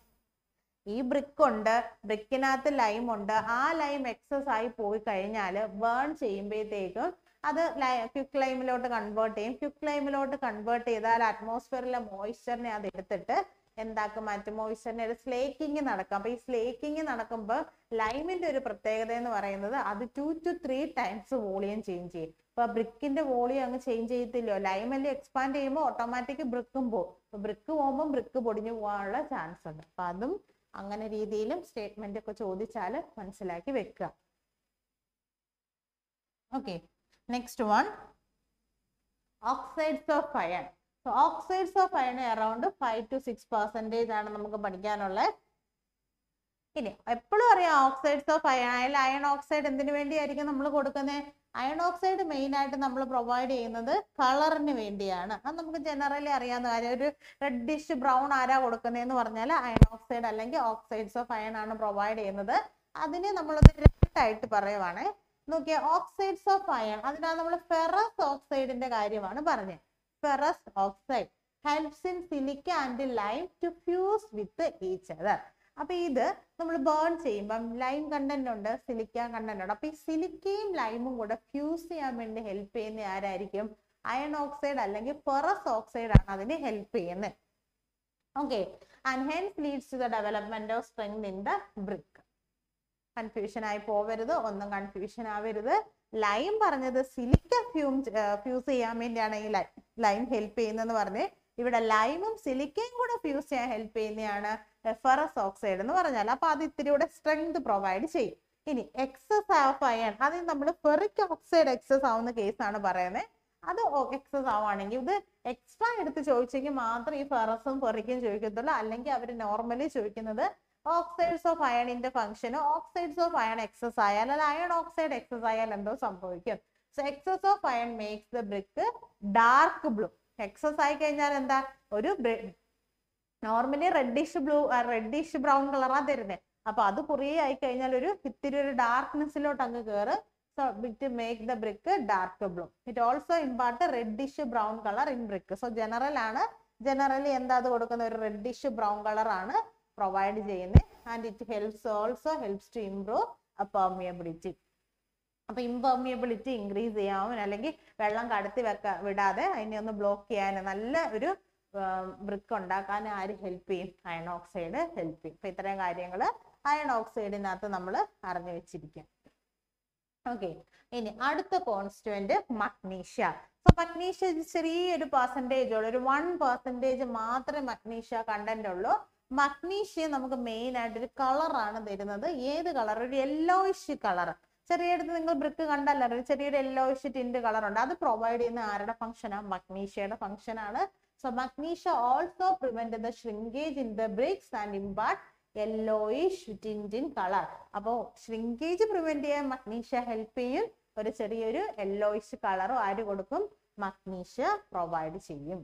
ഈ ബ്രിക്ക് ഉണ്ട് ബ്രിക്കിനകത്ത് ലൈം ഉണ്ട് ആ ലൈം എക്സസ് ആയി പോയി കഴിഞ്ഞാൽ ബേൺ ചെയ്യുമ്പോഴത്തേക്കും അത് ക്വിക്ക് ലൈമിലോട്ട് കൺവേർട്ട് ചെയ്യും ക്വിക്ക് ലൈമിലോട്ട് കൺവേർട്ട് ചെയ്താൽ അറ്റ്മോസ്ഫിയറിലെ മോയ്സ്ചറിനെ അത് എടുത്തിട്ട് എന്താക്കും മറ്റു മോയ്സ്ചറിനെ ഒരു സ്ലേക്കിങ് നടക്കും അപ്പൊ ഈ സ്ലേക്കിങ് നടക്കുമ്പോൾ ലൈമിന്റെ ഒരു പ്രത്യേകത എന്ന് പറയുന്നത് അത് two to three times volume change ചെയ്യും അപ്പൊ ബ്രിക്കിന്റെ വോളിയം അങ്ങ് ചേഞ്ച് ചെയ്യത്തില്ലോ ലൈം അല്ലേ എക്സ്പാൻഡ് ചെയ്യുമ്പോൾ ഓട്ടോമാറ്റിക് ബ്രിക്കും പോകും അപ്പൊ ബ്രിക്ക് പോകുമ്പോൾ ബ്രിക്ക് പൊടിഞ്ഞു പോകാനുള്ള ചാൻസ് ഉണ്ട് അപ്പൊ അതും അങ്ങനെ രീതിയിലും സ്റ്റേറ്റ്മെന്റ് ഒക്കെ ചോദിച്ചാൽ മനസ്സിലാക്കി വെക്കുക okay next one oxides of iron so oxides of iron around five to six percentage ആണ് നമുക്ക് പഠിക്കാനുള്ളത് ഇനി എപ്പോഴും അറിയാം ഓക്സൈഡ്സ് ഓഫ് അയൺ അയൽ അയൺ ഓക്സൈഡ് എന്തിനു വേണ്ടിയായിരിക്കും നമ്മൾ കൊടുക്കുന്നത് അയൺ ഓക്സൈഡ് മെയിൻ ആയിട്ട് നമ്മൾ പ്രൊവൈഡ് ചെയ്യുന്നത് കളറിന് വേണ്ടിയാണ് അത് നമുക്ക് ജനറലി അറിയാവുന്ന കാര്യം ഒരു റെഡിഷ് ബ്രൗൺ ആരാ കൊടുക്കുന്നതെന്ന് പറഞ്ഞാൽ അയൺ ഓക്സൈഡ് അല്ലെങ്കിൽ ഓക്സൈഡ്സ് ഓഫ് അയൺ ആണ് പ്രൊവൈഡ് ചെയ്യുന്നത് അതിനെ നമ്മളത് രണ്ടായിട്ട് പറയുവാണ് നോക്കിയ ഓക്സൈഡ്സ് ഓഫ് അയൺ അതിനകത്ത് നമ്മൾ ഫെറസ് ഓക്സൈഡിന്റെ കാര്യമാണ് പറഞ്ഞത് ferrous oxide helps in silica and lime to fuse with each other അപ്പൊ ഇത് നമ്മൾ ബേൺ ചെയ്യുമ്പം ലൈം കണ്ടന്റ് ഉണ്ട് സിലിക്ക കണ്ടന്റ് ഉണ്ട് അപ്പൊ ഈ സിലിക്കയും ലൈമും കൂടെ ഫ്യൂസ് ചെയ്യാൻ വേണ്ടി ഹെൽപ്പ് ചെയ്യുന്ന ആരായിരിക്കും അയൺ ഓക്സൈഡ് അല്ലെങ്കിൽ ഫെറസ് ഓക്സൈഡ് ആണ് അതിന് ഹെൽപ്പ് ചെയ്യുന്നത് okay and hence leads to the development of strength in the brick confusion ആയി പോവരുത് ഒന്നും കൺഫ്യൂഷൻ ആവരുത് ലൈം പറഞ്ഞത് സിലിക്ക ഫ്യൂം ഫ്യൂസ് ചെയ്യാൻ വേണ്ടിയാണ് ഈ ലൈം ഹെൽപ്പ് ചെയ്യുന്നതെന്ന് പറഞ്ഞ് ഇവിടെ ലൈമും സിലിക്കയും കൂടെ ഫ്യൂസ് ചെയ്യാൻ ഹെൽപ്പ് ചെയ്യുന്നതാണ് ഫെറസ് ഓക്സൈഡ് എന്ന് പറഞ്ഞാൽ അപ്പൊ അത് ഇത്തിരി കൂടെ സ്ട്രെങ്ത് പ്രൊവൈഡ് ചെയ്യും ഇനി എക്സസ് ഓഫ് അയൺ അതിന് നമ്മൾ ഫെറിക് ഓക്സൈഡ് എക്സസ് ആവുന്ന കേസാണ് പറയുന്നത് അത് എക്സസ് ആവുകയാണെങ്കിൽ ഇത് എക്സ്ട്രാ എടുത്ത് ചോദിച്ചെങ്കിൽ മാത്രം ഈ ഫെറസും ഫെറിക്കും ചോദിക്കത്തുള്ളൂ അല്ലെങ്കിൽ അവർ നോർമലി ചോദിക്കുന്നത് ഓക്സൈഡ്സ് ഓഫ് അയണിന്റെ function oxides of iron excess ആയാൽ അല്ലെങ്കിൽ അയൺ ഓക്സൈഡ് എക്സസ് ആയാൽ എന്തോ സംഭവിക്കും so excess of iron makes the brick dark blue excess ആയി കഴിഞ്ഞാൽ എന്താ ഒരു normally reddish blue reddish brown കളറാ തരുന്നത് അപ്പൊ അത് കുറേ ആയി കഴിഞ്ഞാൽ ഒരു ഇത്തിരി ഒരു ഡാർക്ക്നെസ്സിലോട്ട് അങ്ങ് കയറ് so it make the brick dark blue it also impart reddish brown colour in brick so general ആണ് ജനറലി എന്താ അത് കൊടുക്കുന്ന ഒരു റെഡിഷ് ബ്രൗൺ കളർ ആണ് പ്രൊവൈഡ് ചെയ്യുന്നത് and it helps also helps to improve permeability അപ്പൊ ഇംപെർമിയബിലിറ്റി ഇൻക്രീസ് ചെയ്യാവും അല്ലെങ്കിൽ വെള്ളം കടത്തി വെക്ക വിടാതെ അതിനെ ഒന്ന് ബ്ലോക്ക് ചെയ്യാൻ നല്ല ഒരു ബ്രിക്ക് ഉണ്ടാക്കാൻ ആര് ഹെൽപ്പ് ചെയ്യും അയൺ ഓക്സൈഡ് ഹെൽപ്പ് ചെയ്യും അപ്പൊ ഇത്രയും കാര്യങ്ങൾ അയൺ ഓക്സൈഡിനകത്ത് നമ്മൾ അറിഞ്ഞു വെച്ചിരിക്കും ഓക്കെ ഇനി അടുത്ത കോൺസ്റ്റുവന്റ് മഗ്നീഷ്യ സോ മഗ്നീഷ്യ ചെറിയൊരു പെർസെൻറ്റേജ് ഉള്ളൂ ഒരു വൺ പെർസെൻറ്റേജ് മാത്രമേ മഗ്നീഷ്യ കണ്ടന്റ് ഉള്ളൂ മഗ്നീഷ്യം നമുക്ക് മെയിൻ ആയിട്ട് ഒരു കളറാണ് തരുന്നത് ഏത് കളർ ഒരു യെല്ലോയിഷ് കളർ ചെറിയടുത്ത് നിങ്ങൾ ബ്രിക്ക് കണ്ടല്ലോ ഒരു ചെറിയൊരു യെല്ലോയിഷ് ടിന്റ് കളർ ഉണ്ട് അത് പ്രൊവൈഡ് ചെയ്യുന്ന ആരുടെ ഫംഗ്ഷൻ ആണ് മഗ്നീഷ്യയുടെ ഫംഗ്ഷൻ ആണ് so magnesia also prevent the shrinkage in the bricks and impart yellowish tint in colour അപ്പോൾ ഷ്രിങ്കേജ് പ്രിവെന്റ് ചെയ്യാൻ മഗ്നീഷ്യ ഹെൽപ്പ് ചെയ്യും ഒരു ചെറിയൊരു യെല്ലോയിഷ് കളറും ആര് കൊടുക്കും മഗ്നീഷ്യ പ്രൊവൈഡ് ചെയ്യും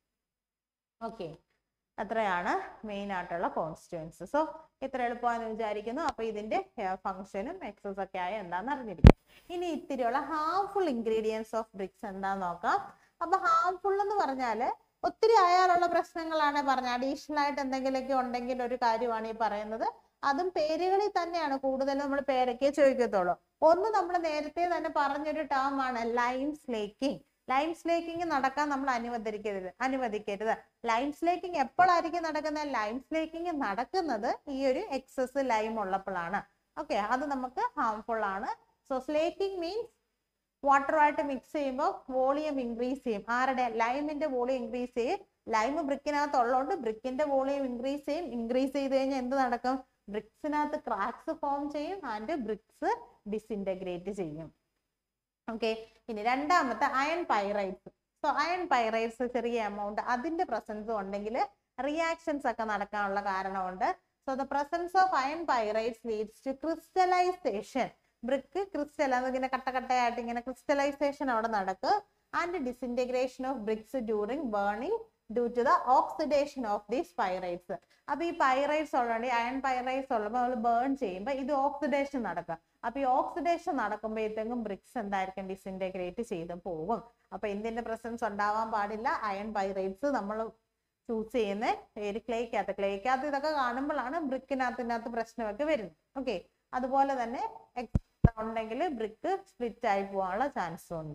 ഓക്കെ അത്രയാണ് മെയിൻ ആയിട്ടുള്ള കോൺസ്റ്റുവൻസ് സോ ഇത്ര എളുപ്പമാണെന്ന് വിചാരിക്കുന്നു അപ്പൊ ഇതിന്റെ ഫംഗ്ഷനും എക്സസ് ഒക്കെ ആയ എന്താന്ന് അറിഞ്ഞിരിക്കും ഇനി ഇത്തിരിയുള്ള ഹാർംഫുൾ ഇൻഗ്രീഡിയൻസ് ഓഫ് ബ്രിക്സ് എന്താന്ന് നോക്കാം അപ്പൊ ഹാർംഫുൾ എന്ന് പറഞ്ഞാല് ഒത്തിരി ആയാലുള്ള പ്രശ്നങ്ങളാണ് പറഞ്ഞ അഡീഷണൽ ആയിട്ട് എന്തെങ്കിലുമൊക്കെ ഉണ്ടെങ്കിൽ ഒരു കാര്യമാണ് ഈ പറയുന്നത് അതും പേരുകളിൽ തന്നെയാണ് കൂടുതലും നമ്മൾ പേരൊക്കെ ചോദിക്കത്തുള്ളൂ ഒന്ന് നമ്മൾ നേരത്തെ തന്നെ പറഞ്ഞൊരു ടേം ആണ് ലൈം സ്ലേക്കിംഗ് ലൈം സ്ലേക്കിംഗ് നടക്കാൻ നമ്മൾ അനുവദിക്കരുത് അനുവദിക്കരുത് ലൈം സ്ലേക്കിംഗ് എപ്പോഴായിരിക്കും നടക്കുന്നത് ലൈം സ്ലേക്കിംഗ് നടക്കുന്നത് ഈ ഒരു എക്സസ് ലൈം ഉള്ളപ്പോഴാണ് ഓക്കെ അത് നമുക്ക് ഹാംഫുൾ ആണ് സോ സ്ലേക്കിംഗ് മീൻസ് വാട്ടറുമായിട്ട് മിക്സ് ചെയ്യുമ്പോൾ വോളിയം ഇൻക്രീസ് ചെയ്യും ആരുടെ ലൈമിന്റെ വോളിയം ഇൻക്രീസ് ചെയ്യും ലൈം ബ്രിക്കിനകത്ത് ഉള്ളതുകൊണ്ട് ബ്രിക്കിന്റെ വോളിയം ഇൻക്രീസ് ചെയ്യും ഇൻക്രീസ് ചെയ്ത് കഴിഞ്ഞാൽ എന്ത് നടക്കും ബ്രിക്സിനകത്ത് ക്രാക്സ് ഫോം ചെയ്യും ആൻഡ് ബ്രിക്സ് ഡിസിൻറ്റഗ്രേറ്റ് ചെയ്യും ഓക്കെ ഇനി രണ്ടാമത്തെ iron pyrites so iron pyrites ചെറിയ എമൗണ്ട് അതിന്റെ പ്രസൻസ് ഉണ്ടെങ്കിൽ റിയാക്ഷൻസ് ഒക്കെ നടക്കാനുള്ള കാരണമുണ്ട് so the presence of iron pyrites leads to crystallization brick crystal അതിങ്ങനെ കട്ടകട്ടയായിട്ട് ഇങ്ങനെ ക്രിസ്റ്റലൈസേഷൻ അവിടെ നടക്കും and disintegration of bricks during burning due to the oxidation of these pyrites അപ്പൊ ഈ പൈറൈറ്റ്സ് ഉള്ളത് അയൺ പൈറൈറ്റ്സ് ഉള്ളപ്പോൾ നമ്മൾ ബേൺ ചെയ്യുമ്പോൾ ഇത് ഓക്സിഡേഷൻ നടക്കുക അപ്പൊ ഈ ഓക്സിഡേഷൻ നടക്കുമ്പോഴത്തേക്കും ബ്രിക്സ് എന്തായിരിക്കും ഡിസിൻറ്റഗ്രേറ്റ് ചെയ്ത് പോകും അപ്പൊ എന്തിന്റെ പ്രസൻസ് ഉണ്ടാവാൻ പാടില്ല അയൺ പൈറൈറ്റ്സ് നമ്മൾ ചൂസ് ചെയ്യുന്ന ഒരു ക്ലേക്കകത്ത് ക്ലേക്കകത്ത് ഇതൊക്കെ കാണുമ്പോഴാണ് ബ്രിക്കിനകത്ത് ഇതിനകത്ത് പ്രശ്നമൊക്കെ വരുന്നത് ഓക്കെ അതുപോലെ തന്നെ ഉണ്ടെങ്കിൽ ബ്രിക്ക് സ്പ്ലിറ്റ് ആയി പോകാനുള്ള ചാൻസും ഉണ്ട്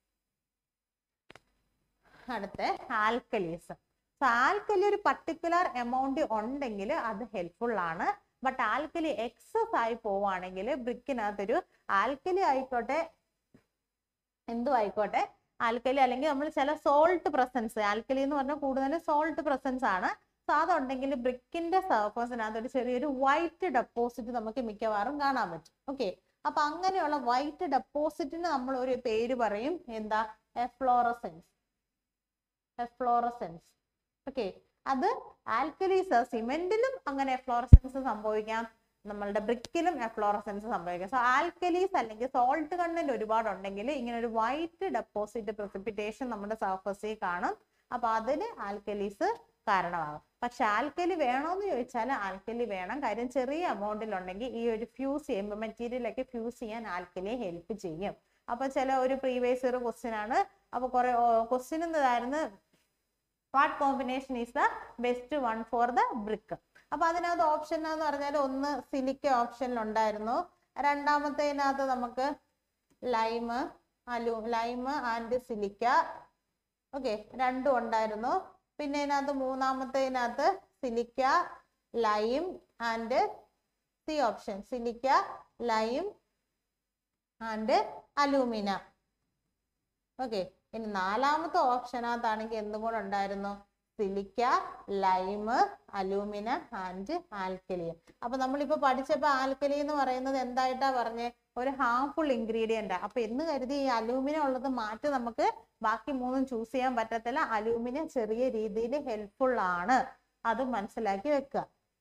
അടുത്ത ആൽക്കലീസ് സോ ആൽക്കലി ഒരു പർട്ടിക്കുലർ എമൗണ്ട് ഉണ്ടെങ്കിൽ അത് ഹെൽപ്ഫുൾ ആണ് ബട്ട് ആൽക്കലി എക്സസ് ആയി പോവുകയാണെങ്കിൽ ബ്രിക്കിനകത്തൊരു ആൽക്കലി ആയിക്കോട്ടെ എന്തും ആയിക്കോട്ടെ ആൽക്കലി അല്ലെങ്കിൽ നമ്മൾ ചില സോൾട്ട് പ്രസൻസ് ആൽക്കലി എന്ന് പറഞ്ഞാൽ കൂടുതലും സോൾട്ട് പ്രസൻസ് ആണ് സോ അതുണ്ടെങ്കിൽ ബ്രിക്കിന്റെ സർഫസിനകത്ത് ഒരു ചെറിയൊരു വൈറ്റ് ഡെപ്പോസിറ്റ് നമുക്ക് മിക്കവാറും കാണാൻ പറ്റും ഓക്കെ അപ്പൊ അങ്ങനെയുള്ള വൈറ്റ് ഡെപ്പോസിറ്റിന് നമ്മൾ ഒരു പേര് പറയും എന്താ എഫ്ലോറസെൻസ് എഫ്ലോറസെൻസ് ഓക്കെ അത് ആൽക്കലീസ് സിമെന്റിലും അങ്ങനെ എഫ്ലോറസെൻസ് സംഭവിക്കാം നമ്മളുടെ ബ്രിക്കിലും എഫ്ലോറസൻസ് സംഭവിക്കും സോ ആൽക്കലീസ് അല്ലെങ്കിൽ സോൾട്ട് കണ്ടന്റ് ഒരുപാട് ഉണ്ടെങ്കിൽ ഇങ്ങനെ ഒരു വൈറ്റ് ഡെപ്പോസിറ്റ് പ്രസിപ്പിറ്റേഷൻ നമ്മുടെ സർഫസിൽ കാണും അപ്പൊ അതിന് ആൽക്കലീസ് കാരണമാകും പക്ഷെ ആൽക്കലി വേണോന്ന് ചോദിച്ചാൽ ആൽക്കലി വേണം കാര്യം ചെറിയ എമൗണ്ടിൽ ഉണ്ടെങ്കിൽ ഈ ഒരു ഫ്യൂസ് ചെയ്യുമ്പോൾ മെറ്റീരിയലൊക്കെ ഫ്യൂസ് ചെയ്യാൻ ആൽക്കലി ഹെൽപ്പ് ചെയ്യും അപ്പൊ ചില ഒരു പ്രീവിയസ് ഒരു ക്വസ്റ്റ്യൻ ആണ് അപ്പൊ കുറെ ക്വസ്റ്റ്യൻ ഇതായിരുന്നു what combination is the best one for the brick അപ്പൊ അതിനകത്ത് ഓപ്ഷൻ എന്ന് പറഞ്ഞാൽ ഒന്ന് സിലിക്ക ഓപ്ഷനിൽ ഉണ്ടായിരുന്നു രണ്ടാമത്തേനകത്ത് നമുക്ക് ലൈമ് അലു ലൈമ് ആൻഡ് സിലിക്ക ഓക്കെ രണ്ടും ഉണ്ടായിരുന്നു പിന്നെ ഇതിനകത്ത് മൂന്നാമത്തേനകത്ത് silica lime and C option silica lime and alumina okay ഇനി നാലാമത്തെ ഓപ്ഷനകത്താണെങ്കിൽ എന്തും കൂടെ ഉണ്ടായിരുന്നു silica lime alumina and alkali അപ്പൊ നമ്മളിപ്പോ പഠിച്ചപ്പോ ആൽക്കലി എന്ന് പറയുന്നത് എന്തായിട്ടാ പറഞ്ഞേ ഒരു ഹാർംഫുൾ ഇൻഗ്രീഡിയന്റ് അപ്പൊ എന്ന് കരുതി ഈ അലൂമിന ഉള്ളത് മാറ്റി നമുക്ക് ബാക്കി മൂന്നും ചൂസ് ചെയ്യാൻ പറ്റത്തില്ല അലൂമിനിയം ചെറിയ രീതിയിൽ ഹെൽപ്ഫുൾ ആണ് അത് മനസ്സിലാക്കി വെക്കുക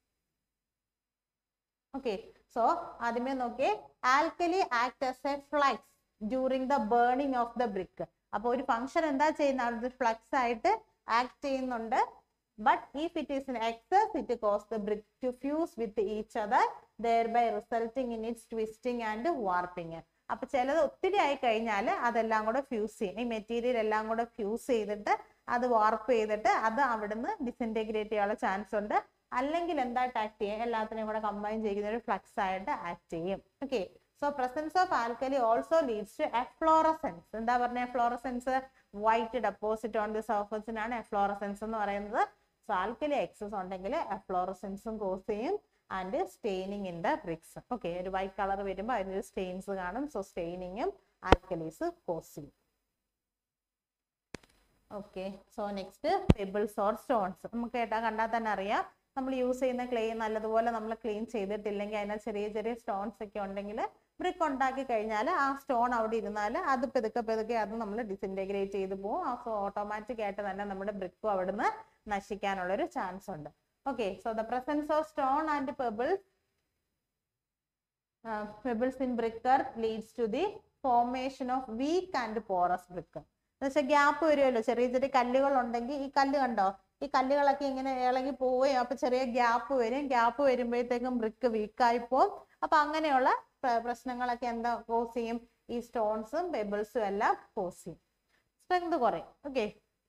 ഓക്കെ സോ ആദ്യമേ നോക്കിയേ alkali act as a flux during the burning of the brick അപ്പൊ ഒരു ഫംഗ്ഷൻ എന്താ ചെയ്യുന്നത് ഫ്ലക്സ് ആയിട്ട് ആക്ട് ചെയ്യുന്നുണ്ട് but if it is excess it cause the brick to fuse with each other thereby resulting in its twisting and warping അപ്പൊ ചിലത് ഒത്തിരി ആയി കഴിഞ്ഞാൽ അതെല്ലാം കൂടെ ഫ്യൂസ് ചെയ്യും ഈ മെറ്റീരിയൽ എല്ലാം കൂടെ ഫ്യൂസ് ചെയ്തിട്ട് അത് വാർപ്പ് ചെയ്തിട്ട് അത് അവിടുന്ന് ഡിസിൻറ്റഗ്രേറ്റ് ചെയ്യാനുള്ള ചാൻസ് ഉണ്ട് അല്ലെങ്കിൽ എന്തായിട്ട് ആക്ട് ചെയ്യും എല്ലാത്തിനെയും കൂടെ കമ്പൈൻ ചെയ്യുന്ന ഒരു ഫ്ലക്സ് ആയിട്ട് ആക്ട് ചെയ്യും okay so presence of alkali also leads to efflorescence എന്താ പറഞ്ഞ efflorescence white deposit on the സർഫസിനാണ് എഫ്ലോറസെൻസ് എന്ന് പറയുന്നത് സോ ആൽക്കലി എക്സസ് ഉണ്ടെങ്കിൽ എഫ്ലോറസെൻസും കോസ് ചെയ്യും and staining in the bricks okay ഒരു വൈറ്റ് കളർ വരുമ്പോൾ അതിനൊരു സ്റ്റെയിൻസ് കാണും സോ സ്റ്റെയിനിങ്ങും ആൽക്കലീസ് കോസ് ചെയ്യും okay so next pebbles or stones നമുക്ക് കേട്ടാ കണ്ടാൽ തന്നെ അറിയാം നമ്മൾ യൂസ് ചെയ്യുന്ന ക്ലേ നല്ലതുപോലെ നമ്മൾ ക്ലീൻ ചെയ്തിട്ടില്ലെങ്കിൽ അതിന് ചെറിയ ചെറിയ സ്റ്റോൺസ് ഒക്കെ ഉണ്ടെങ്കിൽ ബ്രിക്ക് ഉണ്ടാക്കി കഴിഞ്ഞാൽ ആ സ്റ്റോൺ അവിടെ ഇരുന്നാൽ അത് പെതുക്കെ പെതുക്കെ അത് നമ്മൾ ഡിസിൻറ്റഗ്രേറ്റ് ചെയ്ത് പോകും ആ സോ ഓട്ടോമാറ്റിക് ആയിട്ട് തന്നെ നമ്മുടെ ബ്രിക്കും അവിടുന്ന് നശിക്കാനുള്ള ഒരു ചാൻസ് ഉണ്ട് okay so the presence of stone and pebbles pebbles in brick earth leads to the formation of weak and porous brick എന്നുവെച്ചാൽ ഗ്യാപ്പ് വരുമല്ലോ ചെറിയ ചെറിയ കല്ലുകൾ ഉണ്ടെങ്കിൽ ഈ കല്ല് കണ്ടോ ഈ കല്ലുകളൊക്കെ ഇങ്ങനെ ഇളകി പോവുകയും അപ്പൊ ചെറിയ ഗ്യാപ്പ് വരും ഗ്യാപ്പ് വരുമ്പോഴത്തേക്കും ബ്രിക്ക് വീക്കായി പോകും അപ്പൊ അങ്ങനെയുള്ള പ്ര- പ്രശ്നങ്ങളൊക്കെ എന്താ കോസ് ചെയ്യും ഈ സ്റ്റോൺസും പെബിൾസും എല്ലാം കോസ് ചെയ്യും സ്ട്രെങ്ത് കുറയും okay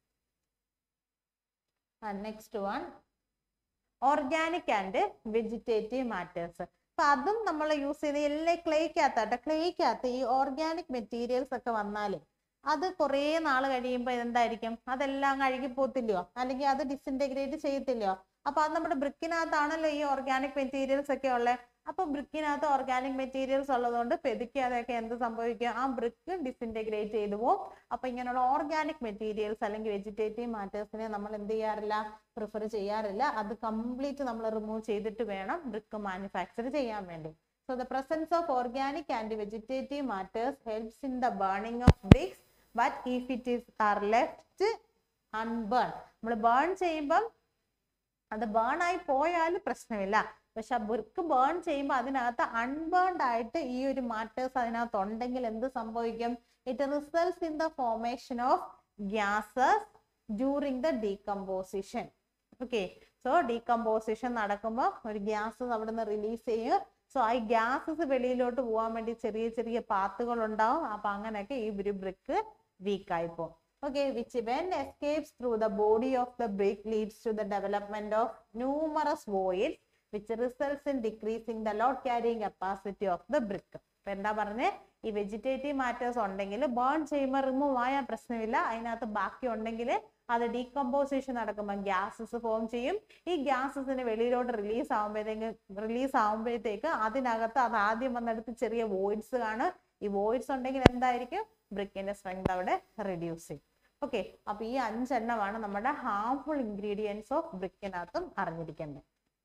next one organic and vegetative matters അപ്പൊ അതും നമ്മൾ യൂസ് ചെയ്ത് എല്ലാ ക്ലേക്കകത്താട്ടെ ക്ലേക്കകത്ത് ഈ ഓർഗാനിക് മെറ്റീരിയൽസ് ഒക്കെ വന്നാലേ അത് കുറേ നാൾ കഴിയുമ്പോൾ എന്തായിരിക്കും അതെല്ലാം കഴുകി പോത്തില്ലയോ അല്ലെങ്കിൽ അത് ഡിസിൻറ്റഗ്രേറ്റ് ചെയ്യത്തില്ലയോ അപ്പൊ അത് നമ്മുടെ ബ്രിക്കിനകത്താണല്ലോ ഈ ഓർഗാനിക് മെറ്റീരിയൽസ് ഒക്കെ ഉള്ളത് അപ്പൊ ബ്രിക്കിനകത്ത് ഓർഗാനിക് മെറ്റീരിയൽസ് ഉള്ളതുകൊണ്ട് പെതുക്കി അതൊക്കെ എന്ത് സംഭവിക്കും ആ ബ്രിക്ക് ഡിസിൻറ്റഗ്രേറ്റ് ചെയ്തു പോകും അപ്പൊ ഇങ്ങനെയുള്ള ഓർഗാനിക് മെറ്റീരിയൽസ് അല്ലെങ്കിൽ വെജിറ്റേറ്റീവ് മാറ്റേഴ്സിനെ നമ്മൾ എന്ത് ചെയ്യാറില്ല പ്രിഫർ ചെയ്യാറില്ല അത് കംപ്ലീറ്റ് നമ്മൾ റിമൂവ് ചെയ്തിട്ട് വേണം ബ്രിക്ക് മാനുഫാക്ചർ ചെയ്യാൻ വേണ്ടി so the presence of organic and vegetative matters helps in the burning of bricks but if it is are left unburn നമ്മൾ ബേൺ ചെയ്യുമ്പം അത് ബേൺ ആയി പോയാൽ പ്രശ്നമില്ല പക്ഷെ ആ ബ്രിക്ക് ബേൺ ചെയ്യുമ്പോൾ അതിനകത്ത് അൺബേൺഡ് ആയിട്ട് ഈ ഒരു മാറ്റേഴ്സ് അതിനകത്ത് ഉണ്ടെങ്കിൽ എന്ത് സംഭവിക്കും it results in the formation of gases during the decomposition okay so decomposition നടക്കുമ്പോൾ ഒരു ഗ്യാസസ് അവിടെ നിന്ന് റിലീസ് ചെയ്യും സോ ആ ഗ്യാസസ് വെളിയിലോട്ട് പോകാൻ വേണ്ടി ചെറിയ ചെറിയ പാത്തുകൾ ഉണ്ടാവും അപ്പൊ അങ്ങനെയൊക്കെ ഈ ഒരു ബ്രിക്ക് വീക്കായി പോകും okay which when escapes through the body of the brick leads to the development of numerous voids which results in decreasing the load carrying capacity of the brick അപ്പൊ എന്താ പറഞ്ഞേ ഈ വെജിറ്റേറ്റീവ് മാറ്റേഴ്സ് ഉണ്ടെങ്കിൽ burn ചെയ്യുമ്പോൾ remove ആയാൽ പ്രശ്നമില്ല അതിനകത്ത് ബാക്കി ഉണ്ടെങ്കിൽ അത് ഡീകമ്പോസിഷൻ നടക്കുമ്പോൾ ഗ്യാസസ് ഫോം ചെയ്യും ഈ ഗ്യാസസിന് വെളിയിലോട്ട് റിലീസ് ആകുമ്പോഴത്തേക്ക് റിലീസ് ആകുമ്പോഴത്തേക്ക് അതിനകത്ത് അത് ആദ്യം വന്നെടുത്ത് ചെറിയ വോയിഡ്സ് കാണും ഈ വോയിഡ്സ് ഉണ്ടെങ്കിൽ എന്തായിരിക്കും ബ്രിക്കിന്റെ സ്ട്രെങ്ത് അവിടെ റെഡ്യൂസ് ചെയ്യും ഓക്കെ അപ്പൊ ഈ അഞ്ചെണ്ണമാണ് നമ്മുടെ ഹാർംഫുൾ ഇൻഗ്രീഡിയൻസ് ഓഫ് ബ്രിക്കിനകത്തും അറിഞ്ഞിരിക്കേണ്ടത്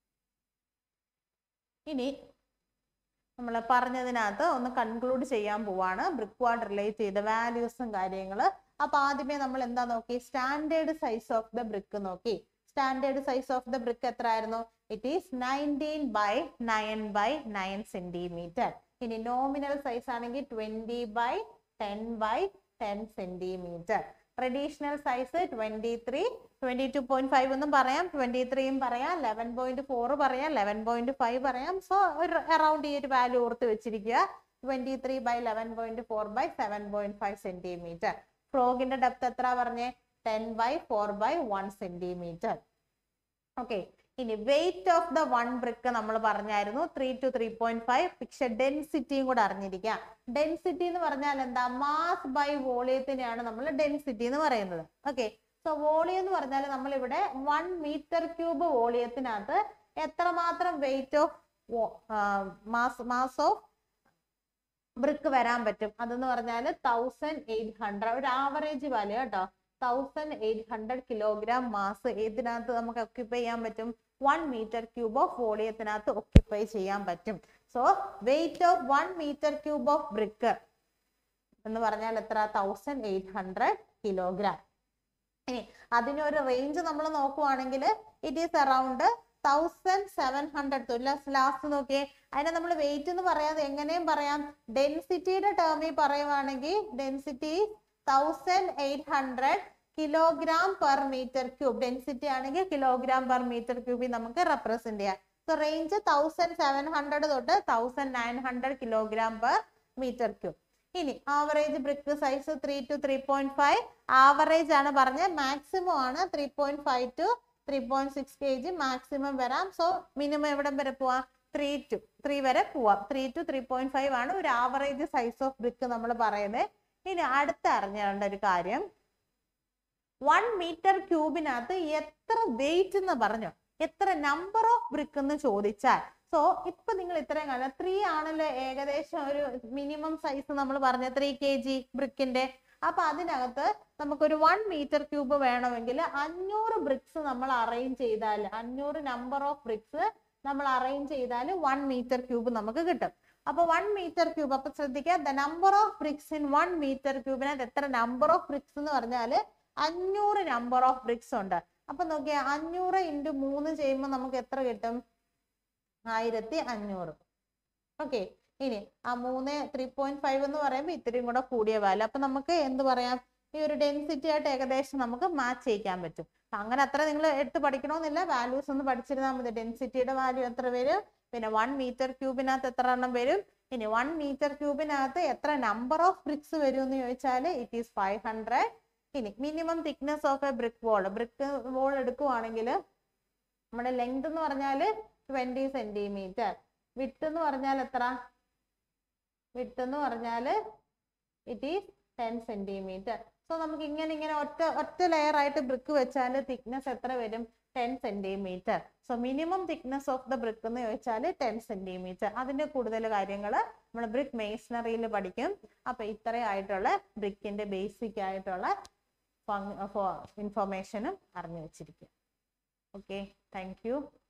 ഇനി നമ്മൾ പറഞ്ഞതിനകത്ത് ഒന്ന് കൺക്ലൂഡ് ചെയ്യാൻ പോവാണ് ബ്രിക്ക് വാർഡ് റിലേറ്റ് ചെയ്ത വാല്യൂസും കാര്യങ്ങള് അപ്പൊ ആദ്യമേ നമ്മൾ എന്താ നോക്കി standard size of the brick നോക്കി standard size of the brick എത്ര ആയിരുന്നു it is nineteen by nine by nine centimetre ഇനി നോമിനൽ സൈസ് ആണെങ്കിൽ twenty by ten by ten centimetre traditional size twenty three twenty two point five എന്നും പറയാം twenty ത്രീയും പറയാം eleven point four പറയാം eleven point five പറയാം so ഒരു around ഈ ഒരു വാല്യൂ ഓർത്ത് വെച്ചിരിക്കുക twenty three by eleven point four by seven point five centimetre ഫ്രോഗിന്റെ ഡെപ്ത് എത്ര പറഞ്ഞേ ten by four by one centimetre okay ഇനി weight of the one brick നമ്മൾ പറഞ്ഞായിരുന്നു three two three point five പക്ഷെ ഡെൻസിറ്റിയും കൂടെ അറിഞ്ഞിരിക്കുക ഡെൻസിറ്റി എന്ന് പറഞ്ഞാൽ എന്താ മാസ് ബൈ വോളിയത്തിനെയാണ് നമ്മൾ ഡെൻസിറ്റി എന്ന് പറയുന്നത് ഓക്കെ സോ വോളിയം എന്ന് പറഞ്ഞാൽ നമ്മൾ ഇവിടെ വൺ മീറ്റർ ക്യൂബ് വോളിയത്തിനകത്ത് എത്രമാത്രം weight of mass mass of brick വരാൻ പറ്റും അതെന്ന് പറഞ്ഞാൽ തൗസൻഡ് എയ്റ്റ് ഹൺഡ്രഡ് ഒരു ആവറേജ് വാല്യൂ കേട്ടോ thousand eight hundred kilogram mass ഇതിനകത്ത് നമുക്ക് ഒക്യുപ്പൈ ചെയ്യാൻ പറ്റും വൺ മീറ്റർ ക്യൂബ് ഓഫ് വോളിയത്തിനകത്ത് ഒക്യുപ്പൈ ചെയ്യാൻ പറ്റും so weight of one metre cube of brick എന്ന് പറഞ്ഞാൽ എത്ര തൗസൻഡ് എയ്റ്റ് ഹൺഡ്രഡ് കിലോഗ്രാം ഇനി അതിനൊരു റേഞ്ച് നമ്മൾ നോക്കുവാണെങ്കിൽ it is around thousand seven hundred last നോക്കിയേ അതിനെ നമ്മൾ വെയിറ്റ് എന്ന് പറയാതെ എങ്ങനെയും പറയാം ഡെൻസിറ്റിയുടെ ടേമിൽ പറയുവാണെങ്കിൽ density thousand eight hundred kilogram per metre cube density ആണെങ്കിൽ കിലോഗ്രാം പെർ മീറ്റർ ക്യൂബിൽ നമുക്ക് റെപ്രസെന്റ് ചെയ്യാം so range thousand seven hundred തൊട്ട് thousand nine hundred kilogram per metre cube ഇനി average brick size three two three point five average ആണ് പറഞ്ഞത് maximum ആണ് three point five to three point six K G maximum വരാം സോ minimum എവിടം വരെ പോവാം ത്രീ ടു ത്രീ വരെ പോവാം three two three point five ആണ് ഒരു ആവറേജ് സൈസ് ഓഫ് ബ്രിക്ക് നമ്മൾ പറയുന്നത് ഇനി അടുത്ത അറിഞ്ഞേണ്ട ഒരു കാര്യം വൺ മീറ്റർ ക്യൂബിനകത്ത് എത്ര വെയിറ്റ് എന്ന് പറഞ്ഞു എത്ര നമ്പർ ഓഫ് ബ്രിക്ക് എന്ന് ചോദിച്ചാൽ സോ ഇപ്പൊ നിങ്ങൾ ഇത്രയും കാണാം ത്രീ ആണല്ലോ ഏകദേശം ഒരു മിനിമം സൈസ് നമ്മൾ പറഞ്ഞ ത്രീ കെ ജി ബ്രിക്കിന്റെ അപ്പൊ അതിനകത്ത് നമുക്കൊരു വൺ മീറ്റർ ക്യൂബ് വേണമെങ്കിൽ അഞ്ഞൂറ് ബ്രിക്സ് നമ്മൾ അറേഞ്ച് ചെയ്താൽ അഞ്ഞൂറ് നമ്പർ ഓഫ് ബ്രിക്സ് നമ്മൾ അറേഞ്ച് ചെയ്താൽ വൺ മീറ്റർ ക്യൂബ് നമുക്ക് കിട്ടും അപ്പൊ വൺ മീറ്റർ ക്യൂബ് അപ്പൊ ശ്രദ്ധിക്കുക the number of bricks in one metre ക്യൂബിനകത്ത് എത്ര നമ്പർ ഓഫ് ബ്രിക്സ് എന്ന് പറഞ്ഞാൽ അഞ്ഞൂറ് നമ്പർ ഓഫ് ബ്രിക്സ് ഉണ്ട് അപ്പൊ നോക്കിയ അഞ്ഞൂറ് ഇൻറ്റു മൂന്ന് ചെയ്യുമ്പോൾ നമുക്ക് എത്ര കിട്ടും ആയിരത്തി അഞ്ഞൂറ് ഓക്കെ ഇനി ആ മൂന്ന് ത്രീ പോയിന്റ് ഫൈവ് എന്ന് പറയുമ്പോൾ ഇത്രയും കൂടെ കൂടിയ വാല്യൂ അപ്പൊ നമുക്ക് എന്ത് പറയാം ഈ ഒരു ഡെൻസിറ്റി ആയിട്ട് ഏകദേശം നമുക്ക് മാച്ച് ചെയ്യിക്കാൻ പറ്റും അങ്ങനെ അത്ര നിങ്ങൾ എടുത്ത് പഠിക്കണമെന്നില്ല വാല്യൂസ് ഒന്ന് പഠിച്ചിരുന്നാൽ മതി ഡെൻസിറ്റിയുടെ വാല്യൂ എത്ര വരും പിന്നെ വൺ മീറ്റർ ക്യൂബിനകത്ത് എത്ര എണ്ണം വരും ഇനി വൺ മീറ്റർ ക്യൂബിനകത്ത് എത്ര നമ്പർ ഓഫ് ബ്രിക്സ് വരും എന്ന് ചോദിച്ചാൽ ഇറ്റ് ഈസ് ഫൈവ് ഹൺഡ്രഡ് ഇനി minimum thickness of a brick wall brick wall എടുക്കുവാണെങ്കിൽ നമ്മുടെ ലെങ്ത് എന്ന് പറഞ്ഞാൽ ട്വന്റി സെന്റിമീറ്റർ വിട്ട് എന്ന് പറഞ്ഞാൽ എത്ര വിട്ട് എന്ന് പറഞ്ഞാൽ it is ten centimetre so നമുക്ക് ഇങ്ങനെ ഇങ്ങനെ ഒറ്റ ഒറ്റ ലെയർ ആയിട്ട് ബ്രിക്ക് വെച്ചാൽ തിക്നെസ് എത്ര വരും ten centimetre so minimum thickness of the brick എന്ന് ചോദിച്ചാൽ ടെൻ സെന്റിമീറ്റർ അതിന്റെ കൂടുതൽ കാര്യങ്ങൾ നമ്മൾ ബ്രിക്ക് മേസണറിയിൽ പഠിക്കും അപ്പൊ ഇത്രയായിട്ടുള്ള ബ്രിക്കിന്റെ ബേസിക് ആയിട്ടുള്ള ഇൻഫോർമേഷനും അറിഞ്ഞു വെച്ചിരിക്കും ഓക്കെ താങ്ക് യു